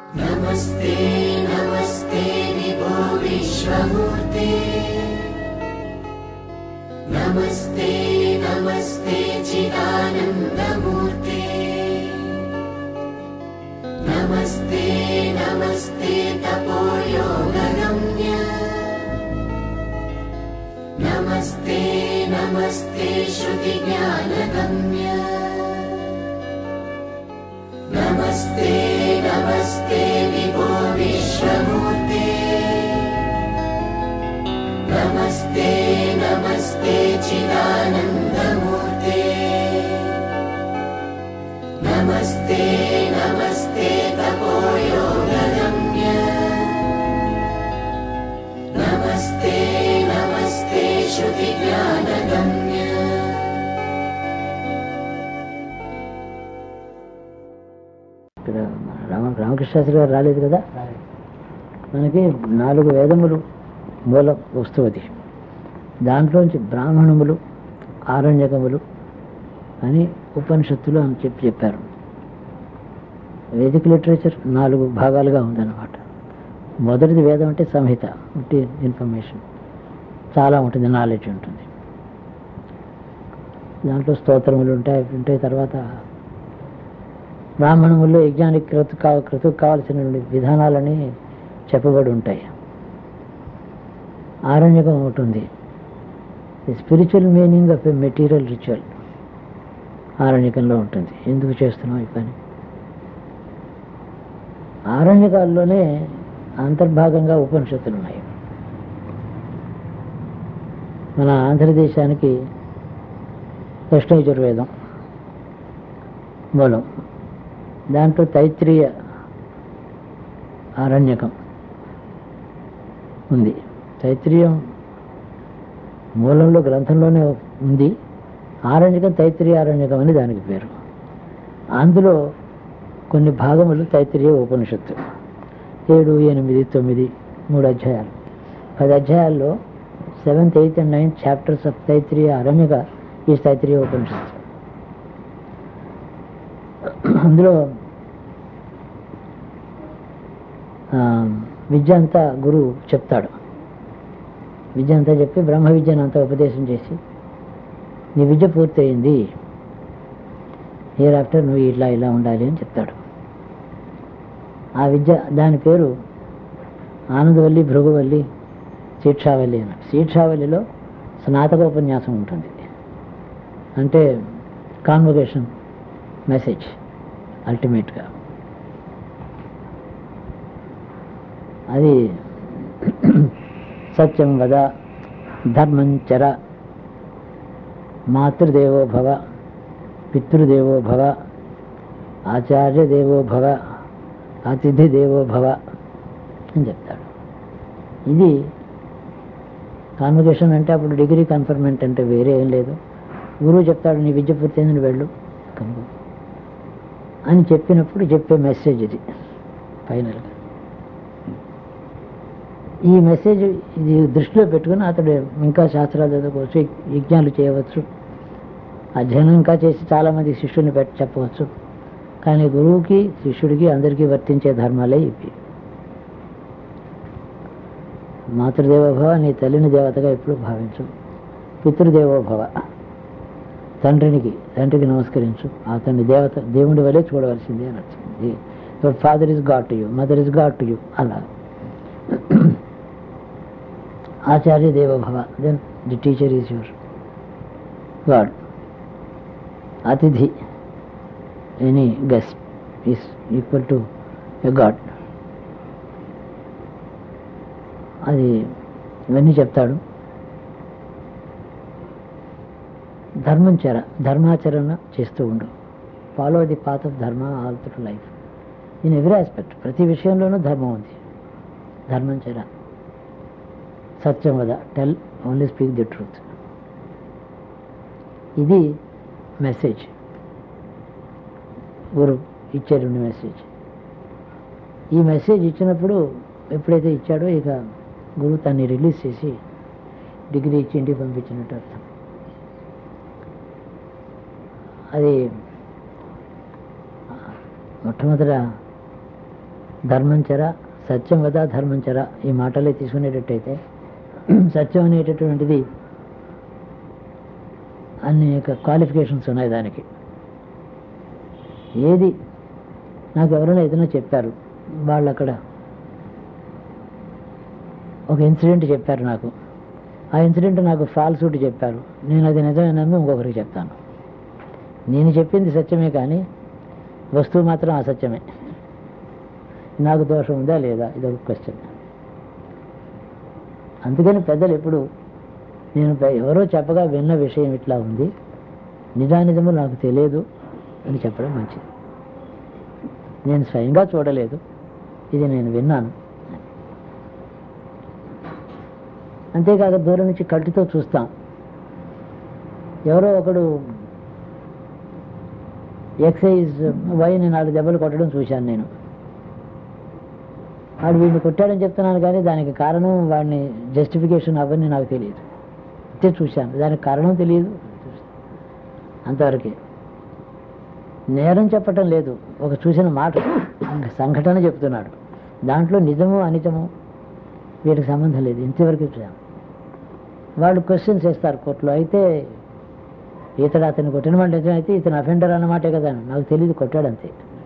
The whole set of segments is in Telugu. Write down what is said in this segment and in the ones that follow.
नमस्ते नमस्ते विभो विश्वमूर्ते नमस्ते नमस्ते चिदानन्दमूर्ते नमस्ते नमस्ते तपोयोगगम्य नमस्ते नमस्ते श्रुतिज्ञानगम्य नमस्ते नमस्ते विभो विश्वमूर्ते नमस्ते नमस्ते चिदानन्दमूर्ते नमस्ते नमस्ते तपोयोगगम्य नमस्ते नमस्ते श्रुतिज्ञानगम्य ఇక్కడ రామ రామకృష్ణాస్త్రి గారు రాలేదు కదా మనకి నాలుగు వేదములు మూల వస్తువు అది దాంట్లోంచి బ్రాహ్మణములు ఆరణ్యకములు అని ఉపనిషత్తులు అని చెప్పి చెప్పారు వేదిక లిటరేచర్ నాలుగు భాగాలుగా ఉందన్నమాట మొదటిది వేదం అంటే సంహిత అంటే ఇన్ఫర్మేషన్ చాలా ఉంటుంది నాలెడ్జ్ ఉంటుంది దాంట్లో స్తోత్రములు ఉంటాయి అవి ఉంటాయి తర్వాత బ్రాహ్మణముల్లో యజ్ఞానికి క్రతు కా క్రతుకు కావలసిన విధానాలని చెప్పబడి ఉంటాయి ఆరణ్యకం ఉంటుంది the spiritual meaning of a material ritual ఆరణ్యకంలో ఉంటుంది ఎందుకు చేస్తున్నాం ఈ పని ఆరణ్యకాల్లోనే అంతర్భాగంగా ఉపనిషత్తులు ఉన్నాయి మన ఆంధ్రదేశానికి దక్షిణ యజుర్వేదం మూలం దాంట్లో తైత్రీయ ఆరణ్యకం ఉంది తైత్రీయం మూలంలో గ్రంథంలోనే ఉంది ఆరణ్యకం తైత్రీయ ఆరణ్యకం అని దానికి పేరు అందులో కొన్ని భాగములు తైత్రీయ ఉపనిషత్తు ఏడు ఎనిమిది తొమ్మిది మూడు అధ్యాయాలు పది అధ్యాయాల్లో seventh eighth and ninth chapters of Taittiriya Aranyaka ఈ తైత్రీయ ఉపనిషత్తు అందులో ఆ, విద్య అంతా గురువు చెప్తాడు విద్య అంతా చెప్పి బ్రహ్మ విద్యను అంతా ఉపదేశం చేసి నీ విద్య పూర్తయింది హియర్ ఆఫ్టర్ నువ్వు ఇట్లా ఇలా ఉండాలి అని చెప్తాడు ఆ విద్య దాని పేరు ఆనందవల్లి భృగువల్లి శీక్షావల్లి అని శీక్షావల్లిలో స్నాతకోపన్యాసం ఉంటుంది అంటే కాన్వకేషన్ మెసేజ్ అల్టిమేట్గా అది సత్యం వద ధర్మం చర మాతృదేవో భవ పితృదేవో భవ ఆచార్య దేవో భవ అతిథి దేవో భవ అని చెప్తాడు ఇది కాన్వకేషన్ అంటే అప్పుడు డిగ్రీ కన్ఫర్మెంట్ అంటే వేరే ఏం లేదు గురువు చెప్తాడు నీ విద్య పూర్తయింది నువ్వు వెళ్ళు కనుక అని చెప్పినప్పుడు చెప్పే మెసేజ్ ఇది ఫైనల్గా ఈ మెసేజ్ ఇది దృష్టిలో పెట్టుకుని అతడు ఇంకా శాస్త్రాలు చదువుకోవచ్చు యజ్ఞాలు చేయవచ్చు అధ్యయనం ఇంకా చేసి చాలామంది శిష్యుని పెట్టి చెప్పవచ్చు కానీ గురువుకి శిష్యుడికి అందరికీ వర్తించే ధర్మాలే ఇవి మాతృదేవోభవ నీ తల్లిని దేవతగా ఎప్పుడు భావించు పితృదేవోభవ తండ్రికి తండ్రికి నమస్కరించు అతన్ని దేవత దేవుడి వలె చూడవలసింది అని అర్థం your father is god to you mother is god to you అలా ఆచార్య దేవోభవ then the teacher is your god అతిథి any guest is equal to a god అది ఇవన్నీ చెప్తాడు ధర్మం చర ధర్మాచరణ చేస్తూ ఉండు follow the path of dharma all through life in every aspect ప్రతి విషయంలోనూ ధర్మం ఉంది ధర్మం చర సత్యం వద tell only speak the truth ఇది మెసేజ్ గురు ఇచ్చారు మెసేజ్ ఈ మెసేజ్ ఇచ్చినప్పుడు ఎప్పుడైతే ఇచ్చాడో ఇక గురువు తన్ని రిలీజ్ చేసి డిగ్రీ ఇచ్చి ఇంటికి పంపించినట్టు అర్థం అది మొట్టమొదట ధర్మంచర సత్యం వద ధర్మంచర ఈ మాటలే తీసుకునేటట్టయితే సత్యం అనేటటువంటిది అన్ని క్వాలిఫికేషన్స్ ఉన్నాయి దానికి ఏది నాకు ఎవరైనా ఏదైనా చెప్పారు వాళ్ళు అక్కడ ఒక ఇన్సిడెంట్ చెప్పారు నాకు ఆ ఇన్సిడెంట్ నాకు ఫాల్సూట్ చెప్పారు నేను అది నిజమే నమ్మి ఇంకొకరికి చెప్తాను నేను చెప్పింది సత్యమే కానీ వస్తువు మాత్రం అసత్యమే నాకు దోషం ఉందా లేదా ఇది ఒక క్వశ్చన్ అందుకని పెద్దలు ఎప్పుడు నేను పె- ఎవరో చెప్పగా విన్న విషయం ఇట్లా ఉంది నిజానిజము నాకు తెలియదు అని చెప్పడం మంచిది నేను స్వయంగా చూడలేదు ఇది నేను విన్నాను అంతేకాక దూరం నుంచి కట్టితో చూస్తాం ఎవరో ఒకడు ఎక్సైజ్ వైన్ నాలుగు దెబ్బలు కొట్టడం చూశాను నేను వాడు వీడిని కొట్టాడని చెప్తున్నాను కానీ దానికి కారణం వాడిని జస్టిఫికేషన్ అవన్నీ నాకు తెలియదు అంతే చూశాను దానికి కారణం తెలియదు అంతవరకే నేరం చెప్పటం లేదు ఒక చూసిన మాట సంఘటన చెప్తున్నాడు దాంట్లో నిజము అనిజము వీటికి సంబంధం లేదు ఇంతవరకు చూసాం వాళ్ళు క్వశ్చన్స్ వేస్తారు కోర్టులో అయితే ఇతడు అతను కొట్టిన మాట నిజం అయితే ఇతను అఫెండర్ అన్నమాటే కదా నాకు తెలియదు కొట్టాడంతే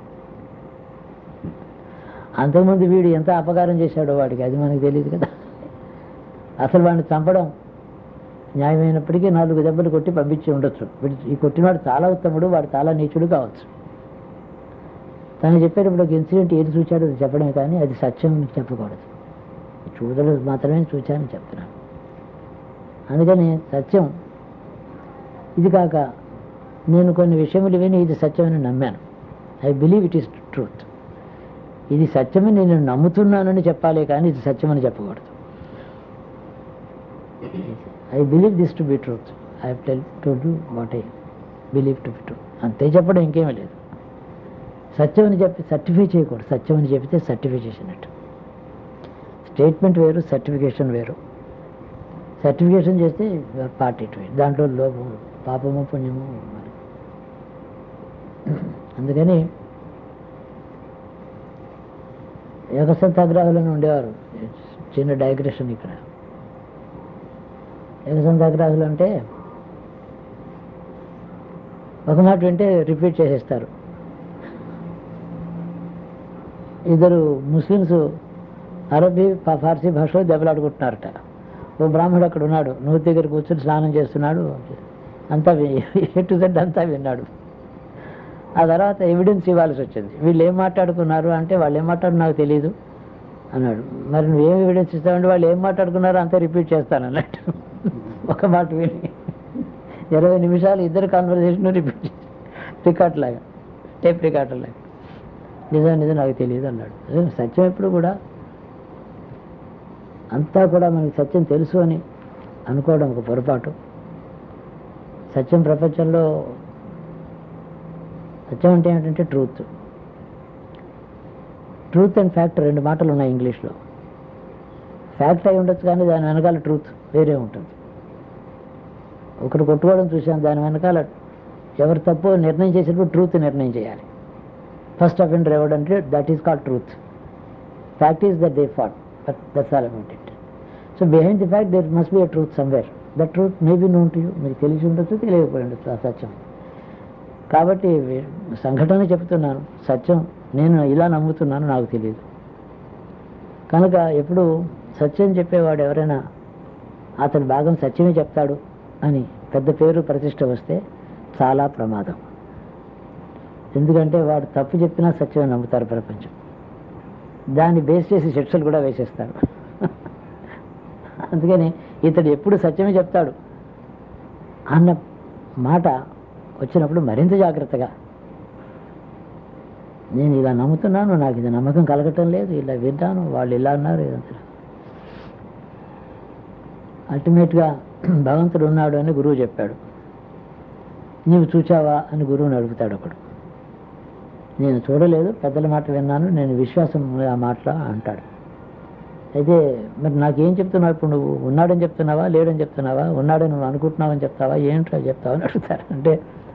అంతకుముందు వీడు ఎంత అపకారం చేశాడో వాడికి అది మనకు తెలియదు కదా అసలు వాడిని చంపడం న్యాయమైనప్పటికీ నాలుగు దెబ్బలు కొట్టి పంపించి ఉండొచ్చు వీడు ఈ కొట్టినవాడు చాలా ఉత్తముడు వాడు చాలా నీచుడు కావచ్చు తను చెప్పేటప్పుడు ఒక ఇన్సిడెంట్ ఏది చూచాడో అది చెప్పడమే కానీ అది సత్యం చెప్పకూడదు చూడలేదు మాత్రమే చూచానని చెప్తున్నాను అందుకని సత్యం ఇది కాక నేను కొన్ని విషయములు విని ఇది సత్యమని నమ్మాను I believe it is truth ఇది సత్యమని నేను నమ్ముతున్నానని చెప్పాలి కానీ ఇది సత్యమని చెప్పకూడదు I believe this to be truth I tell to do what I believe to be truth అంతే చెప్పడం ఇంకేమీ లేదు సత్యం అని చెప్పి సర్టిఫై చేయకూడదు సత్యం అని చెప్తే సర్టిఫై చేసినట్టు స్టేట్మెంట్ వేరు సర్టిఫికేషన్ వేరు సర్టిఫికేషన్ చేస్తే పార్టీ టు దాంట్లో లోపం పాపము పుణ్యము మరి అందుకని ఏకసంతాగ్రాహులను ఉండేవారు చిన్న డైగ్రెషన్ ఇక్కడ ఏకసంతాగ్రాహులు అంటే ఒక మాట వింటే రిపీట్ చేసేస్తారు ఇద్దరు ముస్లిమ్స్ అరబీ ఫా- ఫార్సీ భాషలో దెబ్బలాడుకుంటున్నారట ఓ బ్రాహ్మడు అక్కడ ఉన్నాడు నూతి దగ్గర కూర్చొని స్నానం చేస్తున్నాడు అంతా ఎటు జెడ్ అంతా విన్నాడు ఆ తర్వాత ఎవిడెన్స్ ఇవ్వాల్సి వచ్చింది వీళ్ళు ఏం మాట్లాడుకున్నారు అంటే వాళ్ళు ఏం మాట్లాడు నాకు తెలియదు అన్నాడు మరి నువ్వేం ఎవిడెన్స్ ఇస్తావంటే వాళ్ళు ఏం మాట్లాడుకున్నారో అంతా రిపీట్ చేస్తాను అన్నట్టు ఒక మాట విని ఇరవై నిమిషాలు ఇద్దరు కాన్వర్జేషన్ రిపీట్ రికార్డ్ లాగా టేప్ రికార్డర్ లాగా నిజం నిజం నాకు తెలియదు అన్నాడు అదే సత్యం ఎప్పుడు కూడా అంతా కూడా మనకి సత్యం తెలుసు అని అనుకోవడం ఒక పొరపాటు సత్యం ప్రపంచంలో సత్యం అంటే ఏంటంటే ట్రూత్ ట్రూత్ అండ్ ఫ్యాక్ట్ రెండు మాటలు ఉన్నాయి ఇంగ్లీష్లో ఫ్యాక్ట్ అయి ఉండొచ్చు కానీ దాని వెనకాల ట్రూత్ వేరే ఉంటుంది ఒకరు కొట్టుకోవడం చూసాం దాని వెనకాల ఎవరు తప్పు నిర్ణయం చేసేటప్పుడు ట్రూత్ నిర్ణయం చేయాలి ఫస్ట్ అఫెండర్ ఎవడంటే that is called truth fact is that the fact but that's all about it so behind the fact there must be a truth somewhere that truth may be known to you మీకు తెలిసి ఉండొచ్చు తెలియకపోయి ఉండొచ్చు ఆ సత్యం కాబట్టి వే- సంఘటన చెప్తున్నాను సత్యం నేను ఇలా నమ్ముతున్నాను నాకు తెలియదు కనుక ఎప్పుడు సత్యం చెప్పేవాడు ఎవరైనా అతని భాగం సత్యమే చెప్తాడు అని పెద్ద పేరు ప్రతిష్ట వస్తే చాలా ప్రమాదం ఎందుకంటే వాడు తప్పు చెప్పినా సత్యమే నమ్ముతారు ప్రపంచం దాన్ని బేస్ చేసి శిక్షలు కూడా వేసేస్తారు అందుకని ఇతడు ఎప్పుడు సత్యమే చెప్తాడు అన్న మాట వచ్చినప్పుడు మరింత జాగ్రత్తగా నేను ఇలా నమ్ముతున్నాను నాకు ఇది నమ్మకం కలగటం లేదు ఇలా విన్నాను వాళ్ళు ఇలా అన్నారు ఇదంతా అల్టిమేట్గా భగవంతుడు ఉన్నాడు అని గురువు చెప్పాడు నీవు చూచావా అని గురువుని అడుగుతాడు ఒకడు నేను చూడలేదు పెద్దల మాట విన్నాను నేను విశ్వాసం ఉంది ఆ మాటలో అంటాడు అయితే మరి నాకేం చెప్తున్నావు ఇప్పుడు నువ్వు ఉన్నాడని చెప్తున్నావా లేడని చెప్తున్నావా ఉన్నాడని నువ్వు అనుకుంటున్నావని చెప్తావా ఏంటో చెప్తావా అని అడుగుతారు అంటే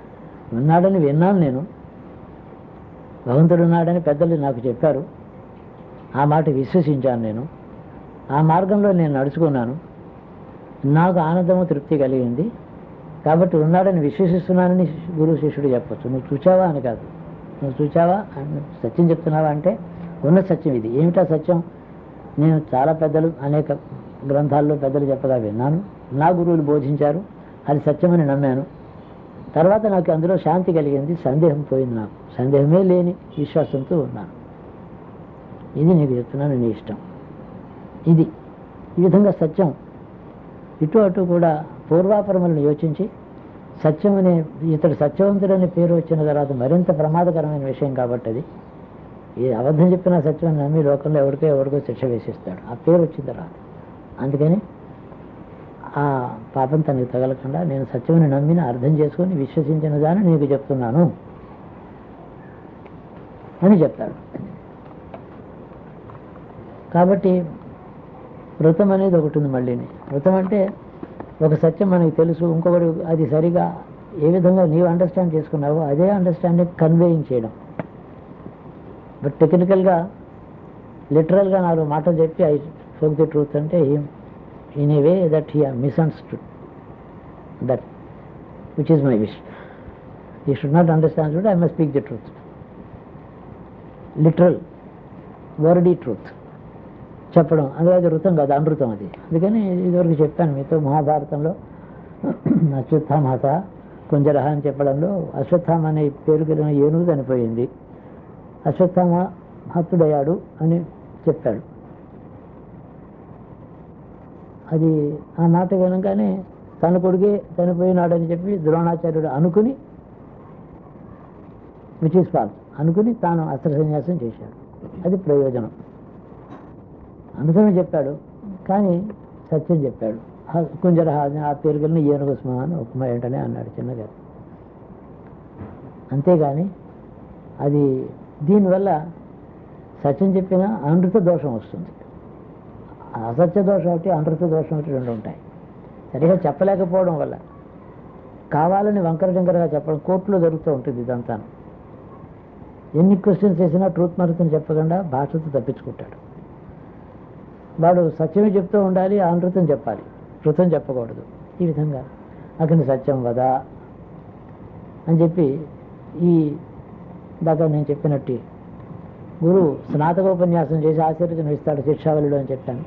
ఉన్నాడని విన్నాను నేను భగవంతుడు ఉన్నాడని పెద్దలు నాకు చెప్పారు ఆ మాట విశ్వసించాను నేను ఆ మార్గంలో నేను నడుచుకున్నాను నాకు ఆనందము తృప్తి కలిగింది కాబట్టి ఉన్నాడని విశ్వసిస్తున్నానని గురువు శిష్యుడు చెప్పొచ్చు నువ్వు చూచావా అని కాదు నువ్వు చూచావా అని సత్యం చెప్తున్నావా అంటే ఉన్న సత్యం ఇది ఏమిటా సత్యం నేను చాలా పెద్దలు అనేక గ్రంథాల్లో పెద్దలు చెప్పగా విన్నాను నా గురువులు బోధించారు అది సత్యమని నమ్మాను తర్వాత నాకు అందులో శాంతి కలిగింది సందేహం పోయింది నాకు సందేహమే లేని విశ్వాసంతో ఉన్నాను ఇది నీకు చెప్తున్నాను నీ ఇష్టం ఇది ఈ విధంగా సత్యం ఇటు అటు కూడా పూర్వాపరములను యోచించి సత్యం అనే ఇతడు సత్యవంతుడనే పేరు వచ్చిన తర్వాత మరింత ప్రమాదకరమైన విషయం కాబట్టి అది ఈ అబద్ధం చెప్పిన సత్యం నమ్మి లోకంలో ఎవరికో ఎవరికో శిక్ష వేసిస్తాడు ఆ పేరు వచ్చిన తర్వాత అందుకని ఆ పాపం తనకి తగలకుండా నేను సత్యమని నమ్మిన అర్థం చేసుకొని విశ్వసించిన దాన్ని నీకు చెప్తున్నాను అని చెప్తాడు కాబట్టి వృతం అనేది ఒకటి ఉంది మళ్ళీని వృతం అంటే ఒక సత్యం మనకి తెలుసు ఇంకొకటి అది సరిగా ఏ విధంగా నీవు అండర్స్టాండ్ చేసుకున్నావో అదే అండర్స్టాండింగ్ కన్వేయింగ్ చేయడం బట్ టెక్నికల్గా లిటరల్గా నాలుగు మాటలు చెప్పి ఐ స్పోక్ ది ట్రూత్ అంటే in a way that he misunderstood that which is my wish he should not understand should I must speak the truth literal wordy truth చెప్పడం అది అది ఋతం కాదు అనృతం అది అందుకని ఇదివరకు చెప్పాను మీతో మహాభారతంలో అశ్వత్థామాత కుంజరహ అని చెప్పడంలో అశ్వత్థామ అనే పేరు కలిగిన ఏనుగు చనిపోయింది అశ్వత్థామ హతుడయ్యాడు అని చెప్పాడు అది ఆ మాట వినగానే తన కొడుకే చనిపోయినాడని చెప్పి ద్రోణాచార్యుడు అనుకుని విచ్ ఇస్ ఫాల్స్ అనుకుని తాను అస్త్ర సన్యాసం చేశాడు అది ప్రయోజనం అందుకనే చెప్పాడు కానీ సత్యం చెప్పాడు హ- కుంజర హాజ- ఆ పేరు కలిగిన ఏనుగు స్మరణ ఉపమ ఏంటనే అన్నాడు చిన్నగా అంతేగాని అది దీనివల్ల సత్యం చెప్పిన అనృత దోషం వస్తుంది అసత్య దోషం ఒకటి అనృత దోషం ఒకటి రెండు ఉంటాయి సరిగా చెప్పలేకపోవడం వల్ల కావాలని వంకర టింకరగా చెప్పడం కోర్టులో జరుగుతూ ఉంటుంది ఇదంతా ఎన్ని క్వశ్చన్స్ వేసినా ట్రూత్ మరుతుని చెప్పకుండా భాషతో తప్పించుకుంటాడు వాడు సత్యమే చెప్తూ ఉండాలి అనృతం చెప్పాలి ఋతం చెప్పకూడదు ఈ విధంగా అతని సత్యం వదా అని చెప్పి ఈ దాకా నేను చెప్పినట్టు గురువు స్నాతకోపన్యాసం చేసి ఆశీర్వచనం ఇస్తాడు శిక్షావళిలో అని చెప్పాను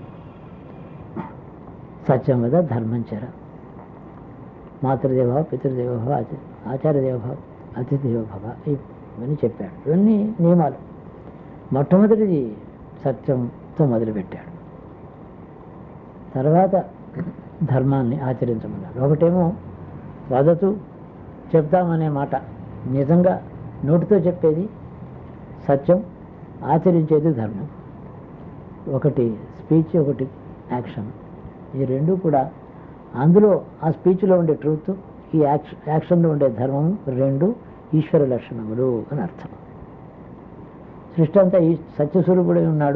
సత్యం వద ధర్మం చర మాతృదేవ పితృదేవ ఆచార్యదేవ అతిథిదేవ భవ ఇవన్నీ చెప్పాడు ఇవన్నీ నియమాలు మొట్టమొదటిది సత్యంతో మొదలుపెట్టాడు తర్వాత ధర్మాన్ని ఆచరించమన్నాడు ఒకటేమో వదతు చెప్తామనే మాట నిజంగా నోటితో చెప్పేది సత్యం ఆచరించేది ధర్మం ఒకటి స్పీచ్ ఒకటి యాక్షన్ ఈ రెండు కూడా అందులో ఆ స్పీచ్లో ఉండే ట్రూత్ ఈ యాక్షన్ యాక్షన్లో ఉండే ధర్మం రెండు ఈశ్వర లక్షణములు అని అర్థం సృష్టి అంతా ఈ సత్యస్వరూపుడై ఉన్నాడు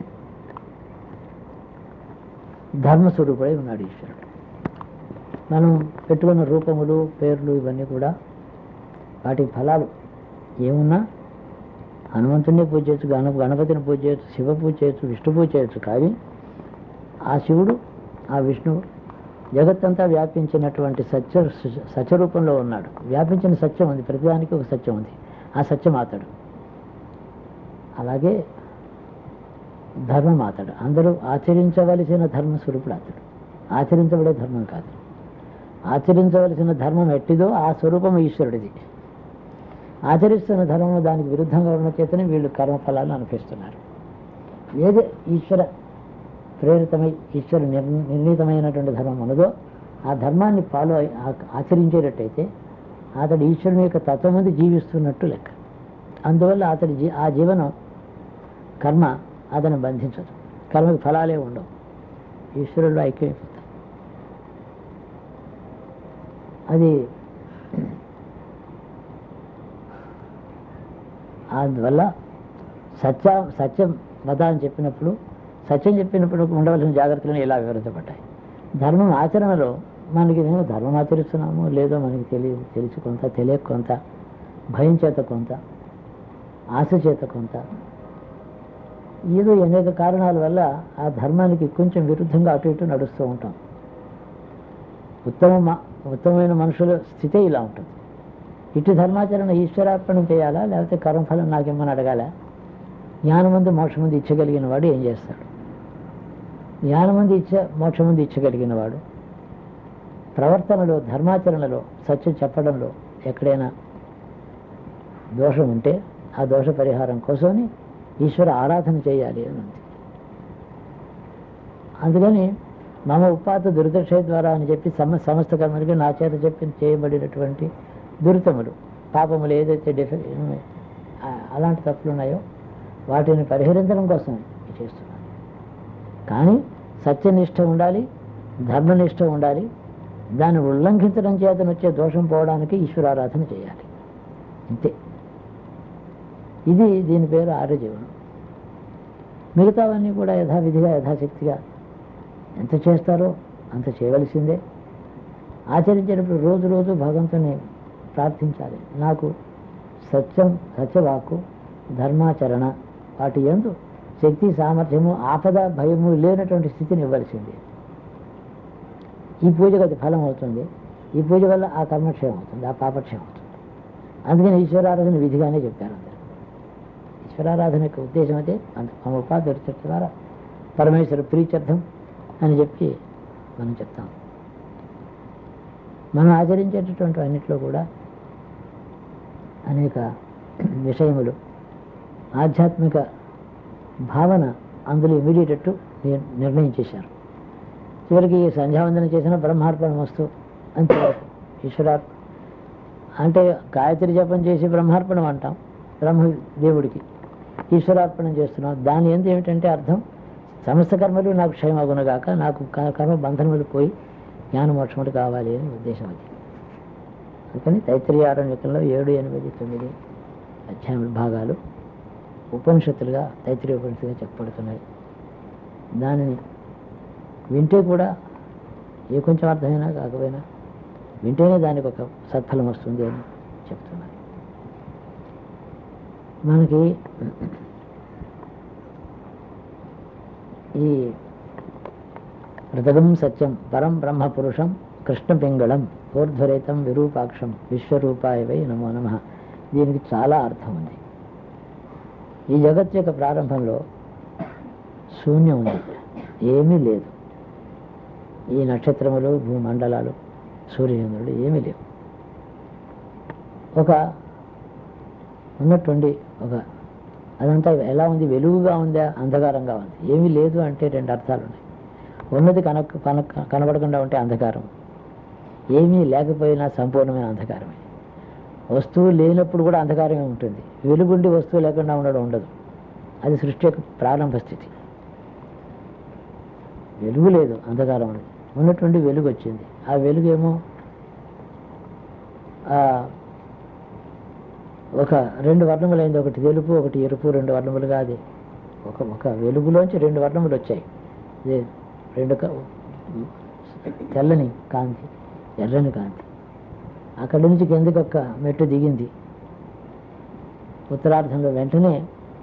ధర్మస్వరూపుడై ఉన్నాడు ఈశ్వరుడు మనం పెట్టుకున్న రూపములు పేర్లు ఇవన్నీ కూడా వాటి ఫలాలు ఏమున్నా హనుమంతుడిని పూజ చేయొచ్చు గణ గణపతిని పూజ చేయొచ్చు శివ పూజ చేయొచ్చు విష్ణు పూజ చేయొచ్చు కానీ ఆ శివుడు ఆ విష్ణువు జగత్తంతా వ్యాపించినటువంటి సత్య సత్యరూపంలో ఉన్నాడు వ్యాపించిన సత్యం ఉంది ప్రతిదానికి ఒక సత్యం ఉంది ఆ సత్యం అతడు అలాగే ధర్మం అతడు అందరూ ఆచరించవలసిన ధర్మస్వరూపుడు అతడు ఆచరించబడే ధర్మం కాదు ఆచరించవలసిన ధర్మం ఎట్టిదో ఆ స్వరూపం ఈశ్వరుడిది ఆచరిస్తున్న ధర్మం దానికి విరుద్ధంగా ఉన్న చేతనే వీళ్ళు కర్మఫలాలు అనిపిస్తున్నారు ఏది ఈశ్వర ప్రేరితమై ఈశ్వర నిర్ నిర్ణీతమైనటువంటి ధర్మం ఉన్నదో ఆ ధర్మాన్ని ఫాలో అయి ఆ- ఆచరించేటట్టయితే అతడు ఈశ్వరుని యొక్క తత్వం మీద జీవిస్తున్నట్టు లెక్క అందువల్ల అతడి జీ ఆ జీవనం కర్మ అతను బంధించదు కర్మకి ఫలాలే ఉండవు ఈశ్వరుడు ఐక్యమైపోతాడు అది అందువల్ల సత్య సత్యం వద అని చెప్పినప్పుడు సత్యం చెప్పినప్పుడు ఉండవలసిన జాగ్రత్తలను ఇలా వివరించబడ్డాయి ధర్మం ఆచరణలో మనకి మేము ధర్మం ఆచరిస్తున్నాము లేదో మనకి తెలియదు తెలిసి కొంత తెలియక కొంత భయం చేత కొంత ఆశ చేత కొంత ఏదో అనేక కారణాల వల్ల ఆ ధర్మానికి కొంచెం విరుద్ధంగా అటు ఇటు నడుస్తూ ఉంటాం ఉత్తమ మ- ఉత్తమమైన మనుషుల స్థితే ఇలా ఉంటుంది ఇటు ధర్మాచరణ ఈశ్వరార్పణం చేయాలా లేకపోతే కర్మఫలం నాకేమని అడగాల జ్ఞానమందు మోక్షమంది ఇచ్చగలిగిన వాడు ఏం చేస్తాడు జ్ఞానమంది ఇచ్చ మోక్షమంది ఇచ్చగలిగిన వాడు ప్రవర్తనలో ధర్మాచరణలో సత్యం చెప్పడంలో ఎక్కడైనా దోషం ఉంటే ఆ దోష పరిహారం కోసమని ఈశ్వర ఆరాధన చేయాలి అని ఉంది అందుకని మమ ఉపాత దురితక్షయ ద్వారా అని చెప్పి సమ సమస్త కర్మలకి నా చేత చెప్పి చేయబడినటువంటి దురితములు పాపములు ఏదైతే డిఫె ఆ- అలాంటి తప్పులు ఉన్నాయో వాటిని పరిహరించడం కోసం ఇది చేస్తున్నాను కానీ సత్యనిష్ట ఉండాలి ధర్మనిష్ట ఉండాలి దాన్ని ఉల్లంఘించడం చేత వచ్చే దోషం పోవడానికి ఈశ్వరారాధన చేయాలి అంతే ఇది దీని పేరు ఆర్యజీవనం మిగతావన్నీ కూడా యథావిధిగా యథాశక్తిగా ఎంత చేస్తారో అంత చేయవలసిందే ఆచరించేటప్పుడు రోజు రోజు భగవంతుని ప్రార్థించాలి నాకు సత్యం సత్యవాక్కు ధర్మాచరణ వాటి ఎందు శక్తి సామర్థ్యము ఆపద భయము లేనటువంటి స్థితిని ఇవ్వాల్సిందే ఈ పూజకు అది ఫలం అవుతుంది ఈ పూజ వల్ల ఆ కర్మక్షయం అవుతుంది ఆ పాపక్షయం అవుతుంది అందుకని ఈశ్వరారాధన విధిగానే చెప్పారు అందరూ ఈశ్వరారాధన యొక్క ఉద్దేశం అయితే అంత మా ఉపాధి ద్వారా పరమేశ్వర ప్రీత్యర్థం అని చెప్పి మనం చెప్తాం మనం ఆచరించేటటువంటి అన్నిట్లో కూడా అనేక విషయములు ఆధ్యాత్మిక భావన అందులో ఇమీడియట్ నిర్ణయం చేశారు చివరికి ఈ సంధ్యావందనం చేసిన బ్రహ్మార్పణం వస్తూ అని చెప్పారు ఈశ్వరార్పణ అంటే గాయత్రి జపం చేసి బ్రహ్మార్పణం అంటాం బ్రహ్మ దేవుడికి ఈశ్వరార్పణం చేస్తున్నాం దాని ఎందు ఏమిటంటే అర్థం సమస్త కర్మలు నాకు క్షయమగునగాక నాకు క- కర్మ బంధనములు పోయి జ్ఞానమోక్షములు కావాలి అని ఉద్దేశం అది అందుకని తైత్రీయ ఆరణ్యకంలో ఏడు ఎనిమిది తొమ్మిది అధ్యాయ భాగాలు ఉపనిషత్తులుగా తైత్రీయ ఉపనిషత్తుగా చెప్పబడుతున్నాయి దానిని వింటే కూడా ఏ కొంచెం అర్థమైనా కాకపోయినా వింటేనే దానికి ఒక సత్ఫలం వస్తుంది అని చెప్తున్నారు మనకి ఈ ఋతగం సత్యం పరం బ్రహ్మ పురుషం కృష్ణ పింగళం ఊర్ధ్వరేతం విరూపాక్షం విశ్వరూపాయ వై నమో నమ దీనికి చాలా అర్థం ఉంది ఈ జగత్ యొక్క ప్రారంభంలో శూన్యం ఉంది ఏమీ లేదు ఈ నక్షత్రములు భూమండలాలు సూర్యచంద్రుడు ఏమీ లేవు ఒక ఉన్నట్టుండి ఒక అదంతా ఎలా ఉంది వెలుగుగా ఉందా అంధకారంగా ఉంది ఏమీ లేదు అంటే రెండు అర్థాలు ఉన్నాయి ఉన్నది కనక కనక కనబడకుండా ఉంటే అంధకారం ఏమీ లేకపోయినా సంపూర్ణమైన అంధకారమే వస్తువు లేనప్పుడు కూడా అంధకారమే ఉంటుంది వెలుగుండి వస్తువు లేకుండా ఉండడం ఉండదు అది సృష్టి యొక్క ప్రారంభ స్థితి వెలుగు లేదు అంధకారం ఉంది ఉన్నటువంటి వెలుగు వచ్చింది ఆ వెలుగేమో ఆ, ఒక రెండు వర్ణములైంది ఒకటి తెలుపు ఒకటి ఎరుపు రెండు వర్ణములుగా అది ఒక ఒక వెలుగులోంచి రెండు వర్ణములు వచ్చాయి ఇది రెండు క- తెల్లని కాంతి ఎర్రని కాంతి అక్కడి నుంచి కిందకి ఒక మెట్టు దిగింది ఉత్తరార్ధంలో వెంటనే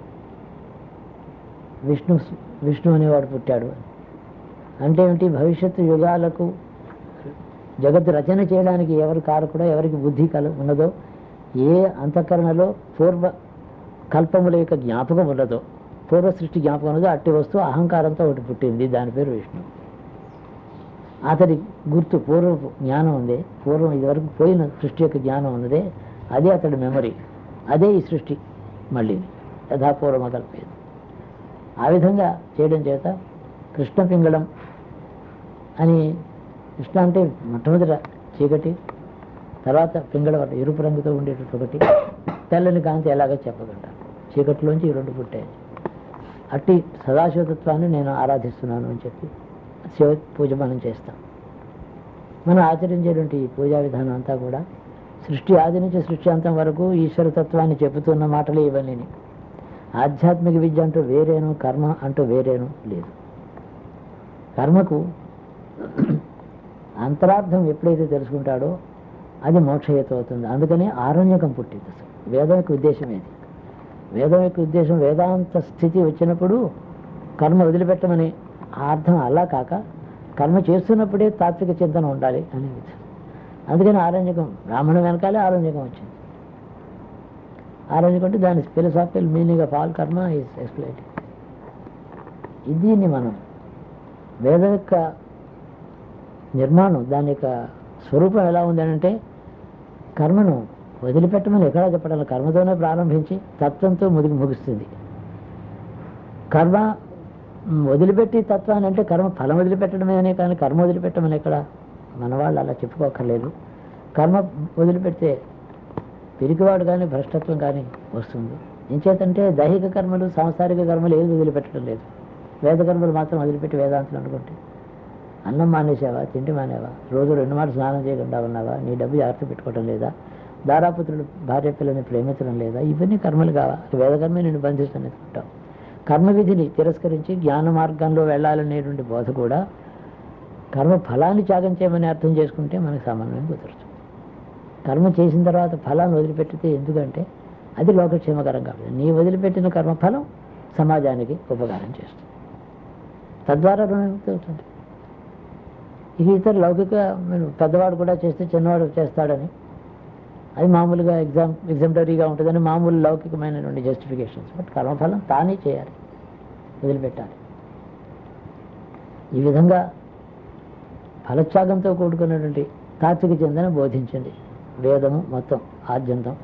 విష్ణు విష్ణు అనేవాడు పుట్టాడు అంటే ఏమిటి భవిష్యత్తు యుగాలకు జగత్తు రచన చేయడానికి ఎవరు కారకుడో ఎవరికి బుద్ధి కల ఉన్నదో ఏ అంతఃకరణలో పూర్వ కల్పముల యొక్క జ్ఞాపకం ఉన్నదో పూర్వ సృష్టి జ్ఞాపకం ఉన్నదో అట్టి వస్తువు అహంకారంతో ఒకటి పుట్టింది దాని పేరు విష్ణు అతడి గుర్తు పూర్వపు జ్ఞానం ఉంది పూర్వం ఇదివరకు పోయిన సృష్టి యొక్క జ్ఞానం ఉన్నదే అదే అతడి మెమరీ అదే ఈ సృష్టి మళ్ళీ యథాపూర్వ కల్పేది ఆ విధంగా చేయడం చేత కృష్ణ పింగళం అని కృష్ణ అంటే మొట్టమొదట చీకటి తర్వాత పింగళ ఒకటి ఎరుపు రంగుతో ఉండేటట్టు ఒకటి తెల్లని కాంతి ఎలాగో చెప్పగంటారు చీకటిలోంచి ఈ రెండు పుట్టాయి అట్టి సదాశివతత్వాన్ని నేను ఆరాధిస్తున్నాను అని చెప్పి శివ పూజ మనం చేస్తాం మనం ఆచరించేటువంటి ఈ పూజా విధానం అంతా కూడా సృష్టి ఆది నుంచి సృష్టి అంతం వరకు ఈశ్వరతత్వాన్ని చెబుతున్న మాటలే ఇవన్నీ ఆధ్యాత్మిక విద్య అంటూ వేరేను కర్మ అంటూ వేరేను లేదు కర్మకు అంతరార్థం ఎప్పుడైతే తెలుసుకుంటాడో అది మోక్షహేతు అవుతుంది అందుకని ఆరణ్యకం పుట్టింది అసలు వేదం యొక్క ఉద్దేశం ఏది వేదం యొక్క ఉద్దేశం వేదాంత స్థితి వచ్చినప్పుడు కర్మ వదిలిపెట్టమని ఆ అర్థం అలా కాక కర్మ చేస్తున్నప్పుడే తాత్విక చింతన ఉండాలి అనే విధం అందుకని ఆరంజకం బ్రాహ్మణ వెనకాలే ఆరంజకం వచ్చింది ఆరంజకం అంటే దాని philosophical meaning of all karma is explain దీన్ని మనం వేదం యొక్క నిర్మాణం దాని యొక్క స్వరూపం ఎలా ఉంది అని అంటే కర్మను వదిలిపెట్టమని ఎక్కడా చెప్పడం లేదు. కర్మతోనే ప్రారంభించి తత్వంతో ముగి ముగుస్తుంది కర్మ మ్, వదిలిపెట్టి తత్వాన్ని అంటే కర్మ ఫలం వదిలిపెట్టడమే అనే కానీ కర్మ వదిలిపెట్టమని ఎక్కడ మన వాళ్ళు అలా చెప్పుకోకర్లేదు కర్మ వదిలిపెడితే పిరికివాడు కానీ భ్రష్టత్వం కానీ వస్తుంది ఇంచేతంటే దైహిక కర్మలు సాంసారిక కర్మలు ఏది వదిలిపెట్టడం లేదు వేద కర్మలు మాత్రం వదిలిపెట్టి వేదాంతులు అనుకుంటే అన్నం మానేసావా తిండి మానేవా రోజు రెండు మాటలు స్నానం చేయకుండా ఉన్నావా నీ డబ్బు జాగ్రత్త పెట్టుకోవడం లేదా దారాపుత్రుడు భార్య పిల్లని ప్రేమించడం లేదా ఇవన్నీ కర్మలు కావా వేద కర్మే నిన్ను బంధిస్తాను అనుకుంటావు కర్మ విధిని తిరస్కరించి జ్ఞాన మార్గంలో వెళ్ళాలనేటువంటి బోధ కూడా కర్మ ఫలాన్ని త్యాగం చేయమని అర్థం చేసుకుంటే మనకు సమన్వయం కుదరదు కర్మ చేసిన తర్వాత ఫలాన్ని వదిలిపెట్టితే ఎందుకంటే అది లోకక్షేమకరం కాబట్టి నీ వదిలిపెట్టిన కర్మ ఫలం సమాజానికి ఉపకారం చేస్తుంది తద్వారా రుణముక్తి అవుతుంది ఇక ఇతర లౌకిక మీరు పెద్దవాడు కూడా చేస్తే చిన్నవాడు చేస్తాడని అది మామూలుగా ఎగ్జామ్ ఎగ్జాంటరీగా ఉంటుందని మామూలు లౌకికమైనటువంటి జస్టిఫికేషన్స్ బట్ కర్మఫలం తానే చేయాలి వదిలిపెట్టాలి ఈ విధంగా ఫలత్యాగంతో కూడుకున్నటువంటి తాత్విక చింతన బోధించింది వేదము మొత్తం ఆద్యంతం